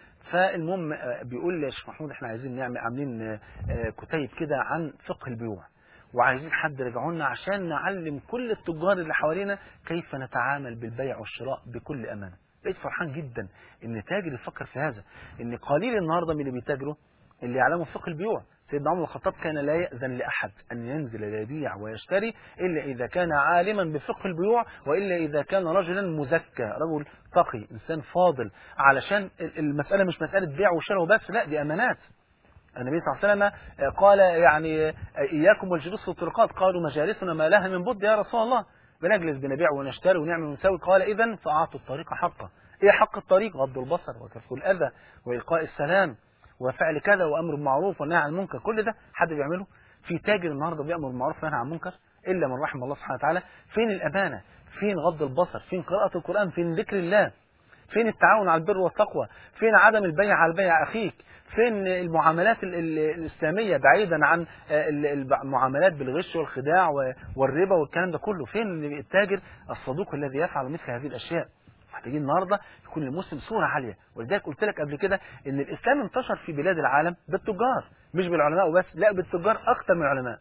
فالمهم بيقول لي يا شيخ محمود احنا عايزين نعمل عاملين كتيب كده عن فقه البيوع وعايزين حد يرجعوا لنا عشان نعلم كل التجار اللي حوالينا كيف نتعامل بالبيع والشراء بكل امانه بقيت فرحان جدا ان تاجر يفكر في هذا ان قليل النهارده من اللي بيتاجروا اللي يعلموا فقه البيوع سيدنا عمر الخطاب كان لا يأذن لأحد أن ينزل يبيع ويشتري إلا إذا كان عالما بفقه البيوع وإلا إذا كان رجلا مزكى رجل تقي إنسان فاضل علشان المسألة مش مسألة بيع وشراء وبس لا دي أمانات النبي صلى الله عليه وسلم قال يعني إياكم والجلوس في الطرقات قالوا مجالسنا ما لها من بد يا رسول الله بنجلس بنبيع ونشتري ونعمل ونسوي قال إذا فأعطوا الطريق حقه إيه حق الطريق غض البصر وكف الأذى وإلقاء السلام وفعل كذا وامر بالمعروف والنهي عن المنكر كل ده حد بيعمله في تاجر النهارده بيامر بالمعروف والنهي عن المنكر الا من رحم الله سبحانه وتعالى فين الامانه فين غض البصر فين قراءه القران فين ذكر الله فين التعاون على البر والتقوى فين عدم البيع على بيع اخيك فين المعاملات ال ال الاسلاميه بعيدا عن المعاملات بالغش والخداع والربا والكلام ده كله فين التاجر الصدوق الذي يفعل مثل هذه الاشياء محتاجين النهارده يكون المسلم صوره عاليه ولذلك قلت لك قبل كده ان الاسلام انتشر في بلاد العالم بالتجار مش بالعلماء وبس لا بالتجار اكثر من العلماء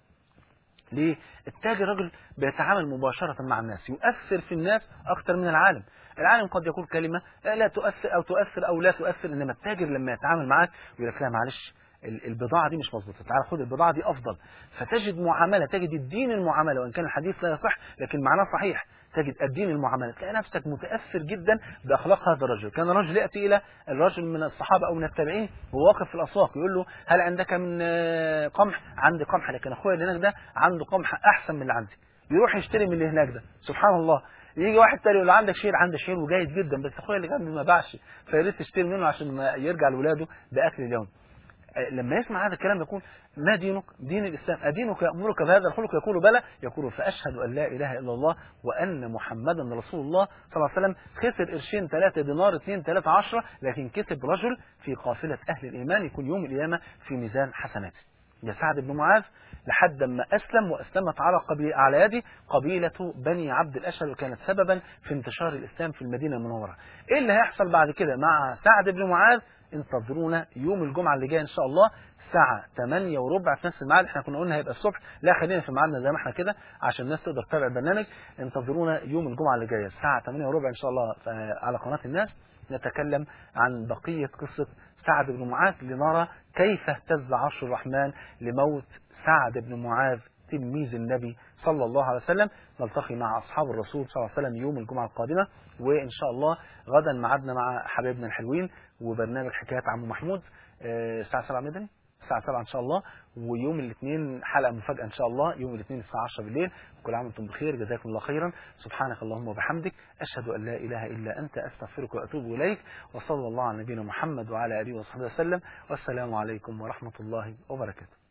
ليه التاجر رجل بيتعامل مباشرة مع الناس يؤثر في الناس أكثر من العالم العالم قد يقول كلمة لا تؤثر أو تؤثر أو لا تؤثر إنما التاجر لما يتعامل معاك يقول لك لا معلش البضاعة دي مش مظبوطة تعال خد البضاعة دي أفضل فتجد معاملة تجد الدين المعاملة وإن كان الحديث لا يصح لكن معناه صحيح تجد الدين المعاملة تلاقي نفسك متأثر جدا بأخلاق هذا الرجل كان رجل يأتي إلى الرجل من الصحابة أو من التابعين وهو واقف في الأسواق يقول له هل عندك من قمح عندي قمح لكن أخويا اللي هناك ده عنده قمح أحسن من اللي عندي يروح يشتري من اللي هناك ده سبحان الله يجي واحد تاني يقول له عندك شير عندك شير وجيد جدا بس اخويا اللي جنبي ما باعش فيا ريت تشتري منه عشان ما يرجع لاولاده باكل اليوم لما يسمع هذا الكلام يقول ما دينك دين الإسلام أدينك يأمرك بهذا الخلق يقول بلى يقول فأشهد أن لا إله إلا الله وأن محمدا رسول الله صلى الله عليه وسلم خسر قرشين ثلاثة دينار اثنين ثلاثة عشرة لكن كسب رجل في قافلة أهل الإيمان يكون يوم القيامة في ميزان حسناته يا سعد بن معاذ لحد ما أسلم وأسلمت على قبيل على يد قبيلة بني عبد الأشهر وكانت سببا في انتشار الإسلام في المدينة المنورة إيه اللي هيحصل بعد كده مع سعد بن معاذ انتظرونا يوم الجمعة اللي جاية إن شاء الله الساعة 8 وربع في نفس الميعاد احنا كنا قلنا هيبقى الصبح لا خلينا في ميعادنا زي ما احنا كده عشان الناس تقدر تتابع البرنامج انتظرونا يوم الجمعة اللي جاية الساعة 8 وربع إن شاء الله على قناة الناس نتكلم عن بقية قصة سعد بن معاذ لنرى كيف اهتز عرش الرحمن لموت سعد بن معاذ تلميذ النبي صلى الله عليه وسلم نلتقي مع أصحاب الرسول صلى الله عليه وسلم يوم الجمعة القادمة وإن شاء الله غدا معادنا مع حبايبنا الحلوين وبرنامج حكايات عم محمود الساعة 7 مدني الساعة 7 إن شاء الله ويوم الاثنين حلقة مفاجأة إن شاء الله يوم الاثنين الساعة 10 بالليل كل عام وانتم بخير جزاكم الله خيرا سبحانك اللهم وبحمدك أشهد أن لا إله إلا أنت أستغفرك وأتوب إليك وصلى الله على نبينا محمد وعلى آله وصحبه وسلم والسلام عليكم ورحمة الله وبركاته